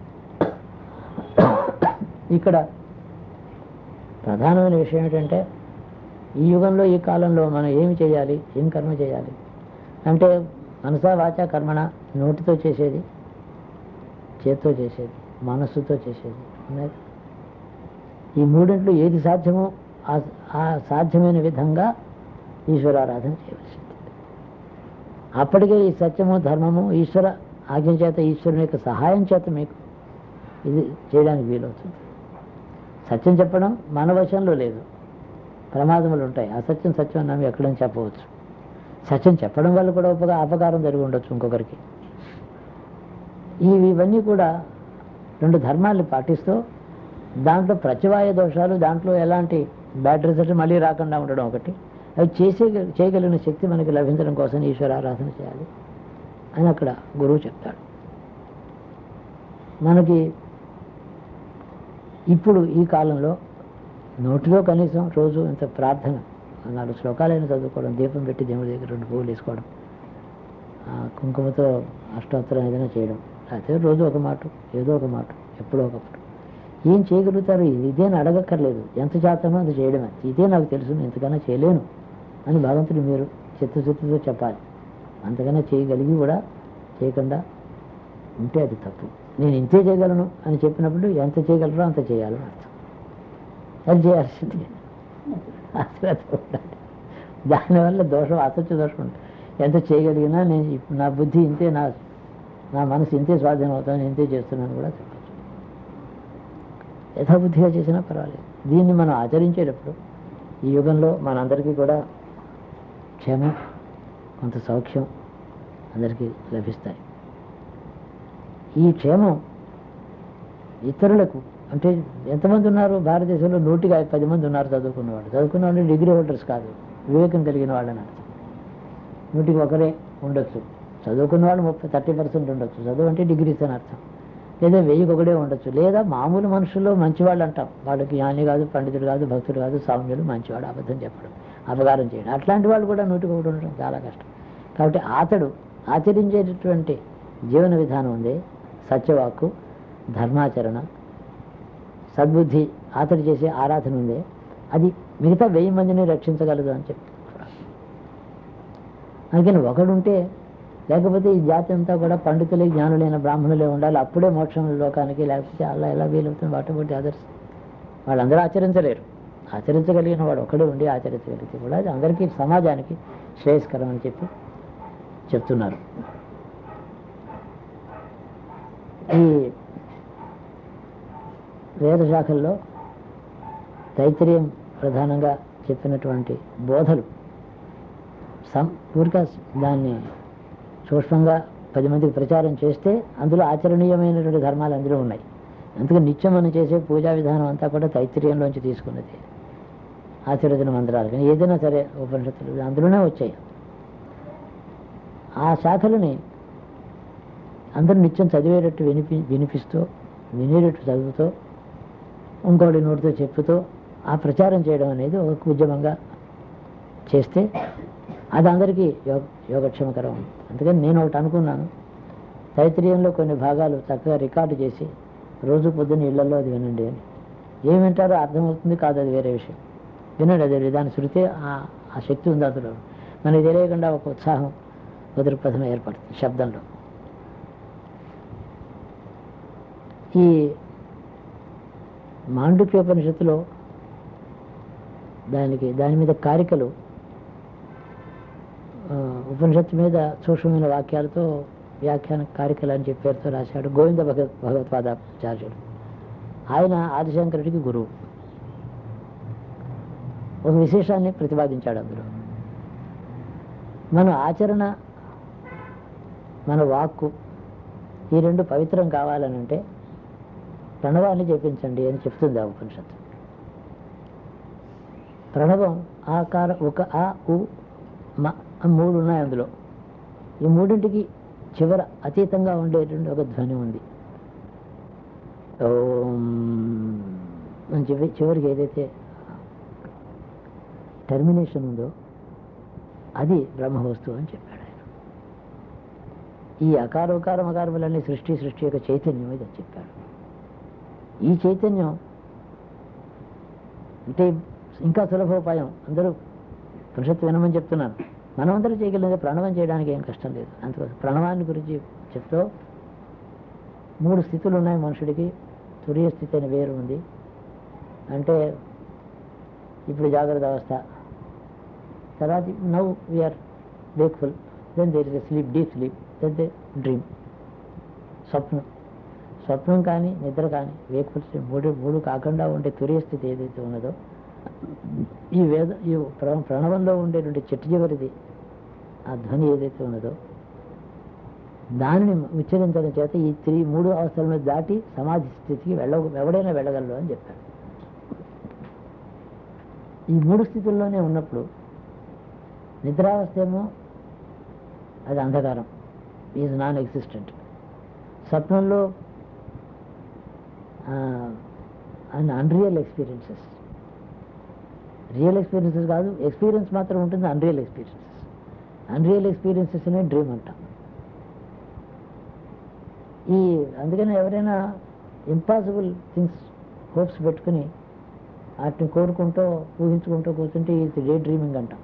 ఇక్కడ ప్రధానమైన విషయం ఏంటంటే ఈ యుగంలో ఈ కాలంలో మనం ఏమి చేయాలి ఏం కర్మ చేయాలి అంటే మనసా వాచ కర్మణ నోటితో చేసేది చేత్తో చేసేది మనస్సుతో చేసేది ఉన్నాయి కదా? ఈ మూడింట్లో ఏది సాధ్యమో ఆ- ఆ సాధ్యమైన విధంగా ఈశ్వరారాధన చేయవలసింది అప్పటికే ఈ సత్యము ధర్మము ఈశ్వర ఆజ్ఞ చేత ఈశ్వరుని యొక్క సహాయం చేత మీకు ఇది చేయడానికి వీలవుతుంది సత్యం చెప్పడం మన వశంలో లేదు ప్రమాదములు ఉంటాయి అసత్యం సత్యం అన్నవి ఎక్కడని చెప్పవచ్చు సత్యం చెప్పడం వల్ల కూడా ఉపగా అపకారం జరిగి ఉండొచ్చు ఇంకొకరికి ఇవి ఇవన్నీ కూడా రెండు ధర్మాల్ని పాటిస్తూ దాంట్లో ప్రతివాయ దోషాలు దాంట్లో ఎలాంటి బ్యాడ్ రిజల్ట్ మళ్ళీ రాకుండా ఉండడం ఒకటి అవి చేసే చేయగలిగిన శక్తి మనకి లభించడం కోసం ఈశ్వర ఆరాధన చేయాలి అని అక్కడ గురువు చెప్తాడు మనకి ఇప్పుడు ఈ కాలంలో నోటిలో కనీసం రోజు ఇంత ప్రార్థన నాలుగు శ్లోకాలైనా చదువుకోవడం దీపం పెట్టి దేవుడి దగ్గర రెండు పువ్వులు వేసుకోవడం ఆ, కుంకుమతో అష్టోత్తరం ఏదైనా చేయడం లేకపోతే రోజు ఒక మాట ఏదో ఒక మాట ఎప్పుడో ఒకప్పుడు ఏం చేయగలుగుతారు ఇది ఇదేని అడగక్కర్లేదు ఎంత చేతనో అంత చేయడమే ఇదే నాకు తెలుసు నేను ఇంతకన్నా చేయలేను అని భగవంతుడు మీరు చిత్తశుద్ధితో చెప్పాలి అంతకన్నా చేయగలిగి కూడా చేయకుండా ఉంటే అది తప్పు నేను ఇంతే చేయగలను అని చెప్పినప్పుడు ఎంత చేయగలరో అంత చేయాలని అర్థం అది చేయాల్సింది అశ్రద్ధ ఉండాలి దానివల్ల దోషం అసత్య దోషం ఉంటుంది ఎంత చేయగలిగినా నేను ఇప్పుడు నా బుద్ధి ఇంతే నా నా మనసు ఇంతే స్వాధీనం అవుతాను ఇంతే చేస్తున్నాను కూడా చెప్పచ్చు యథాబుద్ధిగా చేసినా పర్వాలేదు దీన్ని మనం ఆచరించేటప్పుడు ఈ యుగంలో మనందరికీ కూడా క్షేమం కొంత సౌఖ్యం అందరికీ లభిస్తాయి ఈ క్షేమం ఇతరులకు అంటే ఎంతమంది ఉన్నారు భారతదేశంలో నూటికి పది మంది ఉన్నారు చదువుకున్నవాడు చదువుకున్న వాళ్ళు డిగ్రీ హోల్డర్స్ కాదు వివేకం కలిగిన వాళ్ళని అర్థం నూటికి ఒకరే ఉండొచ్చు చదువుకున్న వాళ్ళు ముప్పై థర్టీ పర్సెంట్ ఉండొచ్చు చదువు అంటే డిగ్రీస్ అని అర్థం లేదా వెయ్యికి ఒకడే ఉండొచ్చు లేదా మామూలు మనుషుల్లో మంచివాళ్ళు అంటాం వాళ్ళకి జ్ఞాని కాదు పండితుడు కాదు భక్తుడు కాదు సౌమ్యుడు మంచివాడు అబద్ధం చెప్పడం అపకారం చేయడం అట్లాంటి వాళ్ళు కూడా నూటికి ఒకటి ఉండడం చాలా కష్టం కాబట్టి అతడు ఆచరించేటటువంటి జీవన విధానం ఉంది సత్యవాక్కు ధర్మాచరణ సద్బుద్ధి అతడు చేసే ఆరాధన ఉంది అది మిగతా వెయ్యి మందిని రక్షించగలదు అని చెప్పి అందుకని ఒకడుంటే లేకపోతే ఈ జాతి అంతా కూడా పండితులే జ్ఞానులైన బ్రాహ్మణులే ఉండాలి అప్పుడే మోక్షం లోకానికి లేకపోతే అలా ఎలా వీలవుతుంది వాటి బట్టి అదర్స్ వాళ్ళందరూ ఆచరించలేరు ఆచరించగలిగిన వాడు ఒకడే ఉండి ఆచరించగలిగితే కూడా అది అందరికీ సమాజానికి శ్రేయస్కరం అని చెప్పి చెప్తున్నారు ఈ వేద శాఖల్లో తైత్రీయం ప్రధానంగా చెప్పినటువంటి బోధలు సం ఊరిక దాన్ని సూక్ష్మంగా పది మందికి ప్రచారం చేస్తే అందులో ఆచరణీయమైనటువంటి ధర్మాలు అందులో ఉన్నాయి అందుకని నిత్యం మనం చేసే పూజా విధానం అంతా కూడా తైత్రీయంలోంచి తీసుకున్నది ఆశీర్వచన మంత్రాలు కానీ ఏదైనా సరే ఉపనిషత్తులు అందులోనే వచ్చాయి ఆ శాఖలని అందరూ నిత్యం చదివేటట్టు వినిపి వినిపిస్తూ వినేటట్టు చదువుతూ ఇంకోటి నోటితో చెప్పుతూ ఆ ప్రచారం చేయడం అనేది ఒక ఉద్యమంగా చేస్తే అది అందరికీ యోగ యోగక్షేమకరం అందుకని నేను ఒకటి అనుకున్నాను తైత్రీయంలో కొన్ని భాగాలు చక్కగా రికార్డు చేసి రోజు పొద్దున్న ఇళ్లలో అది వినండి అని ఏం వింటారో అర్థమవుతుంది కాదు అది వేరే విషయం వినండి అది దాని శృతే ఆ- ఆ శక్తి ఉంది అందులో మనకి తెలియకుండా ఒక ఉత్సాహం ఒక దృక్పథం ఏర్పడుతుంది శబ్దంలో ఈ మాండుక్యోపనిషత్తులో దానికి దాని మీద కారికలు ఆ, ఉపనిషత్తు మీద సూక్ష్మమైన వాక్యాలతో వ్యాఖ్యాన కారికలు అని చెప్పి పేరుతో రాశాడు గోవింద భగవత్ భగవత్పాదాచార్యుడు ఆయన ఆదిశంకరుడికి గురువు ఒక విశేషాన్ని ప్రతిపాదించాడు అందులో మన ఆచరణ మన వాక్కు ఈ రెండు పవిత్రం కావాలనంటే ప్రణవాన్ని జపించండి అని చెప్తుంది ఆ ఉపనిషత్తు ప్రణవం ఆకార ఒక ఆ ఉ మ ఆ మూడు ఉన్నాయి అందులో ఈ మూడింటికి చివర అతీతంగా ఉండేటువంటి ఒక ధ్వని ఉంది ఓం అని చెప్పి చివరికి ఏదైతే టెర్మినేషన్ ఉందో అది బ్రహ్మవస్తువు అని చెప్పాడు ఆయన ఈ అకారోకారం అకారములన్నీ సృష్టి సృష్టి యొక్క చైతన్యం ఇది అని చెప్పాడు ఈ చైతన్యం అంటే ఇంకా సులభోపాయం అందరూ పురుషత్వం వినమని చెప్తున్నాను మనమందరూ చేయగలిగితే ప్రణవం చేయడానికి ఏం కష్టం లేదు అందుకోసం ప్రణవాన్ని గురించి చెప్తూ మూడు స్థితులు ఉన్నాయి మనుషుడికి తురియ స్థితి అని వేరు ఉంది అంటే ఇప్పుడు జాగ్రత్త అవస్థ తర్వాత now we are wakeful then there is sleep deep sleep then they dream స్వప్నం స్వప్నం కానీ నిద్ర కానీ వేక్ఫుల్ స్లీప్ మూడు మూడు కాకుండా ఉండే తురియ స్థితి ఏదైతే ఉన్నదో ఈ వేద ఈ ప్ర- ప్రణవంలో ఉండేటువంటి చెట్టు చివరిది ఆ ధ్వని ఏదైతే ఉన్నదో దానిని ఉచ్చరించడం చేత ఈ త్రీ మూడు అవస్థలను దాటి సమాధి స్థితికి వెళ్ళ ఎవడైనా వెళ్ళగలడు అని చెప్పాడు ఈ మూడు స్థితుల్లోనే ఉన్నప్పుడు నిద్రావస్థ ఏమో అది అంధకారం ఈజ్ నాన్ ఎగ్జిస్టెంట్ స్వప్నంలో and unreal experiences real experiences కాదు ఎక్స్పీరియన్స్ మాత్రం ఉంటుంది అన్రియల్ ఎక్స్పీరియన్సెస్ అన్రియల్ ఎక్స్పీరియన్సెస్ అనే డ్రీమ్ అంటాం ఈ అందుకని ఎవరైనా ఇంపాసిబుల్ థింగ్స్ హోప్స్ పెట్టుకుని వాటిని కోరుకుంటూ ఊహించుకుంటూ కూర్చుంటే ఇది డే డ్రీమింగ్ అంటాం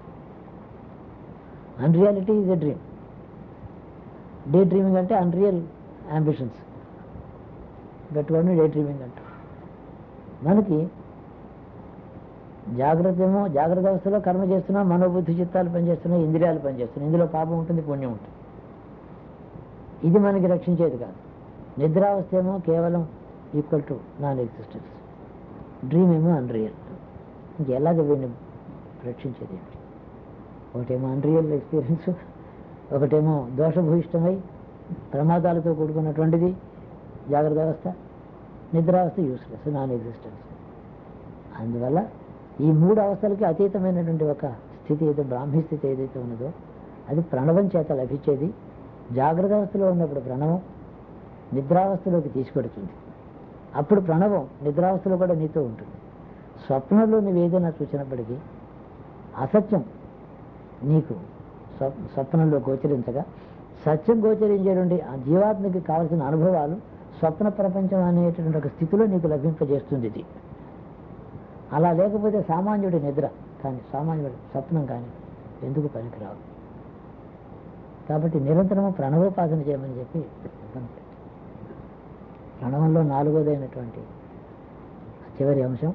unreality is a dream day dreaming అంటే అన్రియల్ అంబిషన్స్ పెట్టుకోండి డే డ్రీమింగ్ అంటాం మనకి జాగ్రత్త ఏమో జాగ్రత్త అవస్థలో కర్మ చేస్తున్నాం మనోబుద్ధి చిత్తాలు పనిచేస్తున్నాయి ఇంద్రియాలు పనిచేస్తున్నాయి ఇందులో పాపం ఉంటుంది పుణ్యం ఉంటుంది ఇది మనకి రక్షించేది కాదు నిద్రావస్థ ఏమో కేవలం equal to non existence dream ఏమో అన్రియల్ ఇంకెలాగ వీడిని రక్షించేది ఏమిటి ఒకటేమో అన్రియల్ ఎక్స్పీరియన్స్ ఒకటేమో దోషభూయిష్టమై ప్రమాదాలతో కూడుకున్నటువంటిది జాగ్రత్త అవస్థ నిద్రావస్థ యూస్లెస్ నాన్ ఎగ్జిస్టెన్స్ అందువల్ల ఈ మూడు అవస్థలకి అతీతమైనటువంటి ఒక స్థితి ఏదో బ్రాహ్మీ స్థితి ఏదైతే ఉన్నదో అది ప్రణవం చేత లభించేది జాగ్రత్త అవస్థలో ఉన్నప్పుడు ప్రణవం నిద్రావస్థలోకి తీసుకెడుతుంది అప్పుడు ప్రణవం నిద్రావస్థలో కూడా నీతో ఉంటుంది స్వప్నంలో నువ్వు ఏదైనా చూసినప్పటికీ అసత్యం నీకు స్వ- స్వప్నంలో గోచరించగా సత్యం గోచరించేటువంటి ఆ జీవాత్మకి కావలసిన అనుభవాలు స్వప్న ప్రపంచం అనేటువంటి ఒక స్థితిలో నీకు లభింపజేస్తుంది ఇది అలా లేకపోతే సామాన్యుడి నిద్ర కానీ సామాన్యుడి స్వప్నం కానీ ఎందుకు పనికిరావు కాబట్టి నిరంతరము ప్రణవోపాసన చేయమని చెప్పి చెప్పాను. ప్రణవంలో నాలుగోదైనటువంటి చివరి అంశం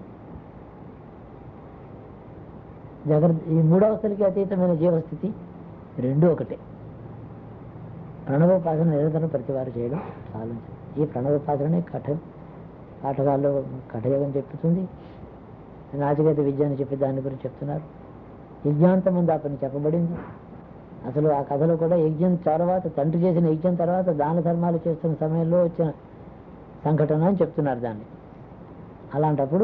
జాగ్రత్త ఈ మూడవస్థలకి అతీతమైన జీవస్థితి రెండు ఒకటే ప్రణవోపాసన నిరంతరం ప్రతివారు చేయడం చాలా ఈ ప్రణవోపాసనే కఠ పాఠకాల్లో కఠయోగం చెప్తుంది నాచికేత విద్య అని చెప్పి దాని గురించి చెప్తున్నారు యజ్ఞాంతం ముందు ఆ పని చెప్పబడింది అసలు ఆ కథలో కూడా యజ్ఞం తర్వాత తండ్రి చేసిన యజ్ఞం తర్వాత దాన ధర్మాలు చేస్తున్న సమయంలో వచ్చిన సంఘటన అని చెప్తున్నారు దాన్ని అలాంటప్పుడు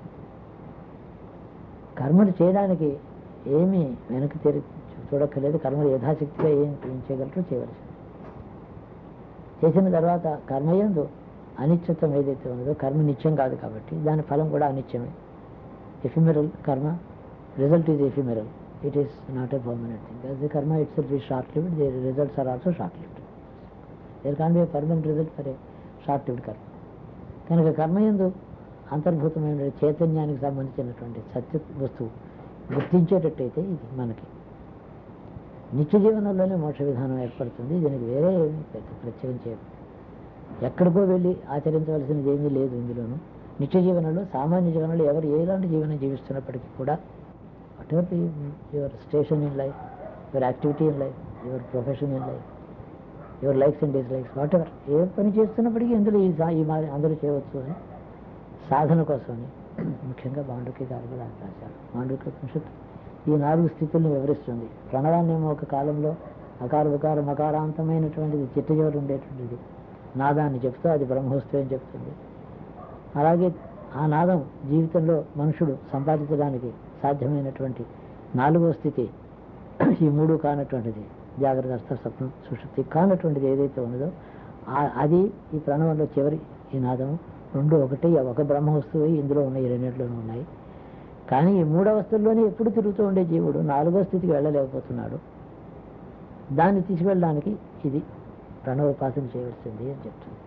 కర్మలు చేయడానికి ఏమీ వెనక్కి తిరిగి చూడక్కర్లేదు కర్మలు యథాశక్తిగా ఏం ఏం చేయగలరో చేయవలసింది చేసిన తర్వాత కర్మయందు అనిశ్చితం ఏదైతే ఉన్నదో కర్మ నిత్యం కాదు కాబట్టి దాని ఫలం కూడా అనిత్యమే ephemeral karma result is ephemeral it is not a permanent thing as the karma itself is short lived the results are also short lived there can be a permanent result for a short lived karma కనుక కర్మయందు అంతర్భూతమైన చైతన్యానికి సంబంధించినటువంటి సత్య వస్తువు గుర్తించేటట్టయితే ఇది మనకి నిత్య జీవనంలోనే మోక్ష విధానం ఏర్పడుతుంది దీనికి వేరే ఏమీ పెద్ద ప్రత్యేకం చేయదు ఎక్కడికో వెళ్ళి ఆచరించవలసినది ఏమీ లేదు ఇందులోనూ నిత్య జీవనంలో సామాన్య జీవనంలో ఎవరు ఎలాంటి జీవనం జీవిస్తున్నప్పటికీ కూడా whatever your station in life your activity in life your profession in life your likes and dislikes whatever ఏ పని చేస్తున్నప్పటికీ ఇందులో ఈ సా- ఈ మారి అందరూ చేయవచ్చు అని సాధన కోసమని ముఖ్యంగా మాండుక్య గారు కూడా రాశారు మాండుక్య ఉపనిషత్తు ఈ నాలుగు స్థితుల్ని వివరిస్తుంది ప్రణవాన్నేమో ఒక కాలంలో అకార వికార మకారాంతమైనటువంటిది చిట్ట చివరి ఉండేటువంటిది నాదాన్ని చెప్తూ అది బ్రహ్మోత్సవం అని చెప్తుంది అలాగే ఆ నాదం జీవితంలో మనుషుడు సంపాదించడానికి సాధ్యమైనటువంటి నాలుగో స్థితి ఈ మూడు కానటువంటిది జాగ్రత్త అర్థ స్వప్నం సుషుప్తి కానటువంటిది ఏదైతే ఉన్నదో ఆ- అది ఈ ప్రణవంలో చివరి ఈ నాదము రెండు ఒకటి ఒక బ్రహ్మ వస్తువు ఇందులో ఉన్నాయి ఈ రెండింటిలోనూ ఉన్నాయి కానీ ఈ మూడవస్థల్లోనే ఎప్పుడు తిరుగుతూ ఉండే జీవుడు నాలుగో స్థితికి వెళ్ళలేకపోతున్నాడు దాన్ని తీసుకెళ్ళడానికి ఇది ప్రణవోపాసన చేయవలసింది అని చెప్తుంది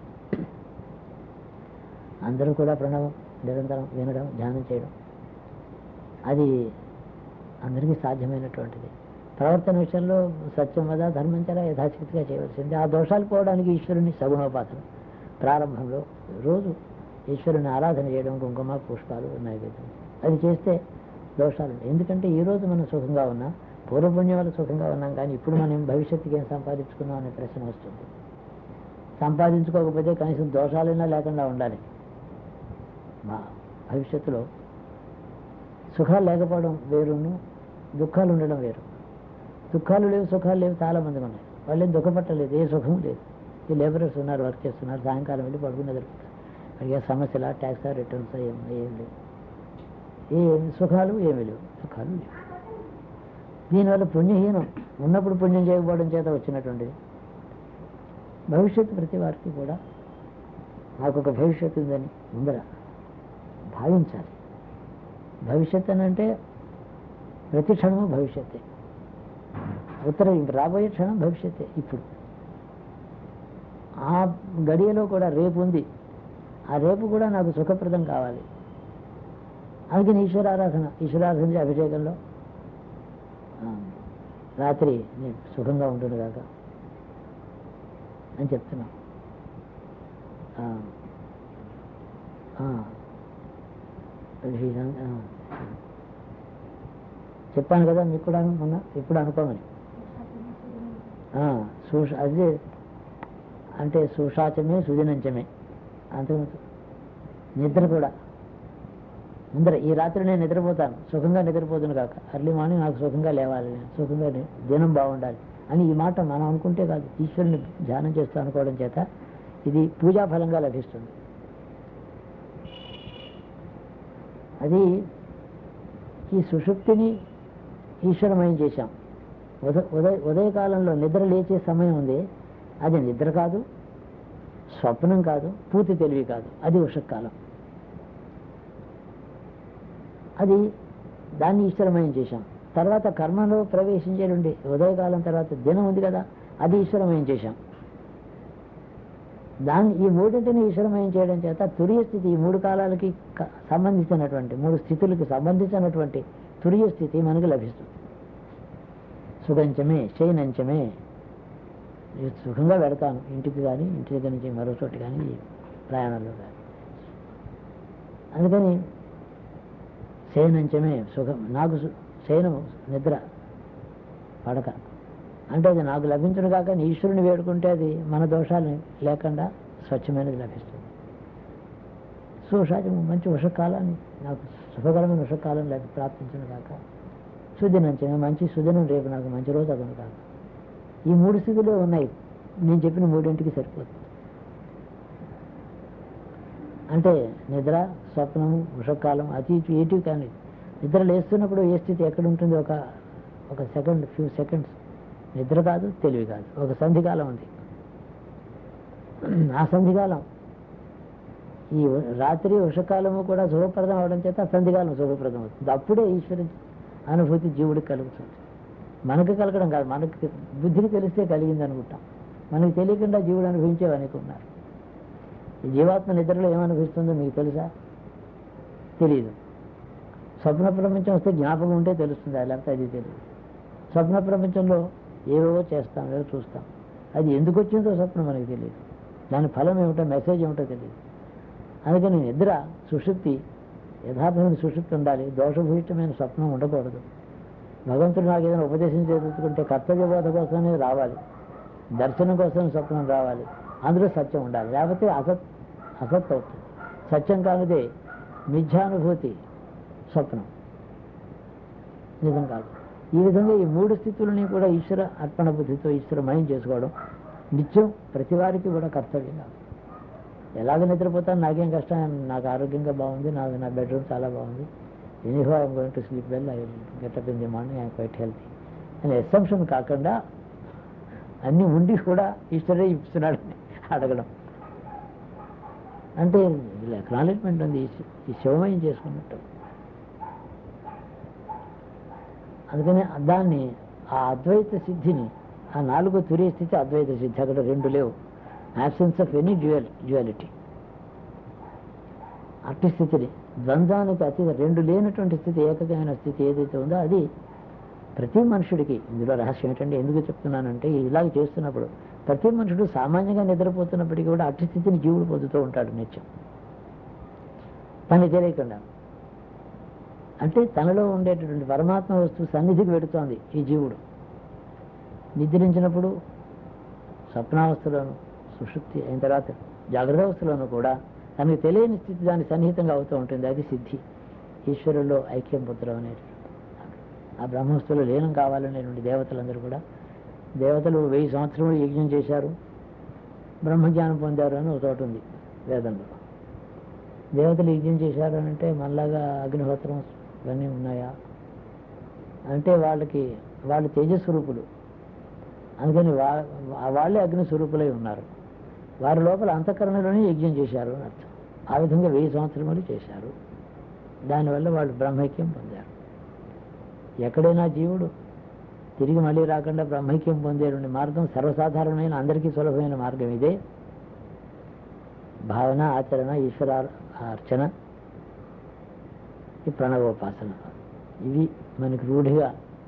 అందరూ కూడా ప్రణవం నిరంతరం వినడం ధ్యానం చేయడం అది అందరికీ సాధ్యమైనటువంటిది ప్రవర్తన విషయంలో సత్యం వద ధర్మం చర యథాశక్తిగా చేయవలసింది ఆ దోషాలు పోవడానికి ఈశ్వరుని సగుణోపాసన ప్రారంభంలో రోజు ఈశ్వరుని ఆరాధన చేయడం కుంకుమ పుష్పాలు నైవేద్యం అది చేస్తే దోషాలు ఉంటాయి. ఎందుకంటే ఈ రోజు మనం సుఖంగా ఉన్నాం పూర్వపుణ్యం వల్ల సుఖంగా ఉన్నాం కానీ ఇప్పుడు మనం భవిష్యత్తుకి ఏం సంపాదించుకున్నాం అనే ప్రశ్న వస్తుంది సంపాదించుకోకపోతే కనీసం దోషాలైనా లేకుండా ఉండాలి మా భవిష్యత్తులో సుఖాలు లేకపోవడం వేరును దుఃఖాలు ఉండడం వేరు దుఃఖాలు లేవు సుఖాలు లేవు చాలా మందికి ఉన్నాయి వాళ్ళు ఏం దుఃఖపట్టలేదు ఏ సుఖం లేదు ఈ లేబరర్స్ ఉన్నారు వర్క్ చేస్తున్నారు సాయంకాలం వెళ్ళి పడుకుని ఎదురుకుంటారు అడిగే సమస్యలా ట్యాక్సా రిటర్న్స్ ఏం ఏం లేవు ఏం సుఖాలు ఏమీ లేవు సుఖాలు లేవు దీనివల్ల పుణ్యహీనం ఉన్నప్పుడు పుణ్యం చేయకపోవడం చేత వచ్చినటువంటిది భవిష్యత్తు ప్రతి వారికి కూడా నాకు ఒక భవిష్యత్తు ఉందని ముందర భావించాలి భవిష్యత్తు అని అంటే ప్రతి క్షణము భవిష్యత్తే ఉత్తర ఇంక రాబోయే క్షణం భవిష్యత్తే ఇప్పుడు ఆ గడియలో కూడా రేపు ఉంది ఆ రేపు కూడా నాకు సుఖప్రదం కావాలి అందుకని ఈశ్వరారాధన ఈశ్వరారాధన చేసే అభిషేకంలో ఆ, రాత్రి నేను సుఖంగా ఉంటుంది కాక అని చెప్తున్నాం ఆ, ఆ, అది, ఆ, చెప్పాను కదా మీకు కూడా మొన్న ఇప్పుడు అనుకోమని ఆ, సుష అదే అంటే సుషాచమే సుదినంచమే అంతకుముందు నిద్ర కూడా ముందర ఈ రాత్రి నేను నిద్రపోతాను సుఖంగా నిద్రపోతును కాక అర్లీ మార్నింగ్ నాకు సుఖంగా లేవాలి నేను సుఖంగా ని- దినం బాగుండాలి అని ఈ మాట మనం అనుకుంటే కాదు ఈశ్వరుని ధ్యానం చేస్తూ అనుకోవడం చేత ఇది పూజా ఫలంగా లభిస్తుంది అది ఈ సుషుప్తిని ఈశ్వరమయం చేశాం ఉద ఉదయ ఉదయకాలంలో నిద్ర లేచే సమయం ఉంది అది నిద్ర కాదు స్వప్నం కాదు పూర్తి తెలివి కాదు అది ఉషకాలం అది దాన్ని ఈశ్వరమయం చేశాం తర్వాత కర్మలో ప్రవేశించేటువంటి ఉదయకాలం తర్వాత దినం ఉంది కదా అది ఈశ్వరమయం చేశాం దాన్ని ఈ మూడింటిని ఈశ్వరమయం చేయడం చేత తురియ స్థితి ఈ మూడు కాలాలకి క- సంబంధించినటువంటి మూడు స్థితులకు సంబంధించినటువంటి తురియ స్థితి మనకు లభిస్తుంది సుఖంచమే శయనంచమే నేను సుఖంగా పెడతాను ఇంటికి కానీ ఇంటి దగ్గర నుంచి మరో చోటు కానీ ప్రయాణంలో కానీ అందుకని శయనంచమే సుఖం నాకు సు- శయనము నిద్ర పడక అంటే అది నాకు లభించను కాక నీ ఈశ్వరుని వేడుకుంటే అది మన దోషాలు లేకుండా స్వచ్ఛమైనది లభిస్తుంది సుషాచము మంచి ఉషకాలాన్ని నాకు సుఖకరమైన ఉషకాలం లేక ప్రాప్తించను కాక సుదినంచమే మంచి సుదినం రేపు నాకు మంచి రోజు అదను కాక ఈ మూడు స్థితులు ఉన్నాయి నేను చెప్పిన మూడింటికి సరిపోతుంది అంటే నిద్ర స్వప్నము వృషకాలం అతి ఇటు ఏటి కానీ నిద్ర లేస్తున్నప్పుడు ఏ స్థితి ఎక్కడ ఉంటుంది ఒక ఒక సెకండ్ ఫ్యూ సెకండ్స్ నిద్ర కాదు తెలివి కాదు ఒక సంధికాలం ఉంది ఆ సంధికాలం ఈ రాత్రి వృషకాలము కూడా శుభప్రదం అవడం చేత ఆ సంధికాలం శుభప్రదం అవుతుంది అప్పుడే ఈశ్వర అనుభూతి జీవుడికి కలుగుతుంది మనకు కలగడం కాదు మనకి బుద్ధికి తెలిస్తే కలిగింది అనుకుంటాం మనకి తెలియకుండా జీవుడు అనుభవించేవానికి ఉన్నారు ఈ జీవాత్మ నిద్రలో ఏమనిపిస్తుందో మీకు తెలుసా తెలియదు స్వప్న ప్రపంచం వస్తే జ్ఞాపకం ఉంటే తెలుస్తుంది అది లేకపోతే అది తెలియదు స్వప్న ప్రపంచంలో ఏవేవో చేస్తాం ఏవో చూస్తాం అది ఎందుకు వచ్చిందో స్వప్నం మనకి తెలియదు దాని ఫలం ఏమిటో మెసేజ్ ఏమిటో తెలియదు అందుకని నిద్ర సుషుప్తి యథార్థమైన సుషుప్తి ఉండాలి దోషభూయిష్టమైన స్వప్నం ఉండకూడదు భగవంతుడు నాకు ఏదైనా ఉపదేశం చేయించుకుంటే కర్తవ్య బోధ కోసమే రావాలి దర్శనం కోసం స్వప్నం రావాలి అందులో సత్యం ఉండాలి లేకపోతే అసత్ అసత్ అవుతుంది సత్యం కానిదే మిథ్యానుభూతి స్వప్నం నిజం కాదు ఈ విధంగా ఈ మూడు స్థితులని కూడా ఈశ్వర అర్పణ బుద్ధితో ఈశ్వరమయం చేసుకోవడం నిత్యం ప్రతి వారికి కూడా కర్తవ్యం కాదు ఎలాగ నిద్రపోతాను నాకేం కష్టం నాకు ఆరోగ్యంగా బాగుంది నాకు నా బెడ్రూమ్ చాలా బాగుంది anyhow I'm going to sleep well I get up in the morning I'm quite healthy అని ఎస్సంప్షన్ కాకుండా అన్నీ ఉండి కూడా ఈశ్వరే ఇస్తున్నాడని అడగడం అంటే అక్నాలెడ్జ్మెంట్ ఉంది ఈ- ఈ శివమయం చేసుకున్నట్టు అందుకని దాన్ని ఆ అద్వైత సిద్ధిని ఆ నాలుగో తురియ స్థితి అద్వైత సిద్ధి అక్కడ రెండు లేవు absence of any dual duality అట్టి స్థితిని ద్వంద్వానికి అతి రెండు లేనటువంటి స్థితి ఏకమైన స్థితి ఏదైతే ఉందో అది ప్రతి మనుషుడికి ఇందులో రహస్యం ఏంటంటే ఎందుకు చెప్తున్నానంటే ఇలాగ చేస్తున్నప్పుడు ప్రతి మనుషుడు సామాన్యంగా నిద్రపోతున్నప్పటికీ కూడా అట్టి స్థితిని జీవుడు పొందుతూ ఉంటాడు నిత్యం తనకి తెలియకుండా అంటే తనలో ఉండేటటువంటి పరమాత్మ వస్తువు సన్నిధికి పెడుతోంది ఈ జీవుడు నిద్రించినప్పుడు స్వప్నావస్థలోను సుషుప్తి అయిన తర్వాత జాగ్రత్త అవస్థలోనూ కూడా తనకు తెలియని స్థితి దాని సన్నిహితంగా అవుతూ ఉంటుంది అది సిద్ధి ఈశ్వరుల్లో ఐక్యం పుత్రం అనేది ఆ బ్రహ్మస్థులో లీనం కావాలనేటువంటి దేవతలందరూ కూడా దేవతలు వెయ్యి సంవత్సరములు యజ్ఞం చేశారు బ్రహ్మజ్ఞానం పొందారు అని ఒక చోట ఉంది వేదంలో దేవతలు యజ్ఞం చేశారు అని అంటే మనలాగా అగ్నిహోత్రం ఇవన్నీ ఉన్నాయా అంటే వాళ్ళకి వాళ్ళు తేజస్వరూపులు అందుకని వా వా- వాళ్ళే అగ్ని స్వరూపులై ఉన్నారు వారి లోపల అంతఃకరణలోనే యజ్ఞం చేశారు అని అర్థం ఆ విధంగా వెయ్యి సంవత్సరములు చేశారు దానివల్ల వాళ్ళు బ్రహ్మైక్యం పొందారు ఎక్కడైనా జీవుడు తిరిగి మళ్ళీ రాకుండా బ్రహ్మైక్యం పొందేటువంటి మార్గం సర్వసాధారణమైన అందరికీ సులభమైన మార్గం ఇదే భావన ఆచరణ ఈశ్వర అర్చన ఈ ప్రణవోపాసన ఇవి మనకి రూఢిగా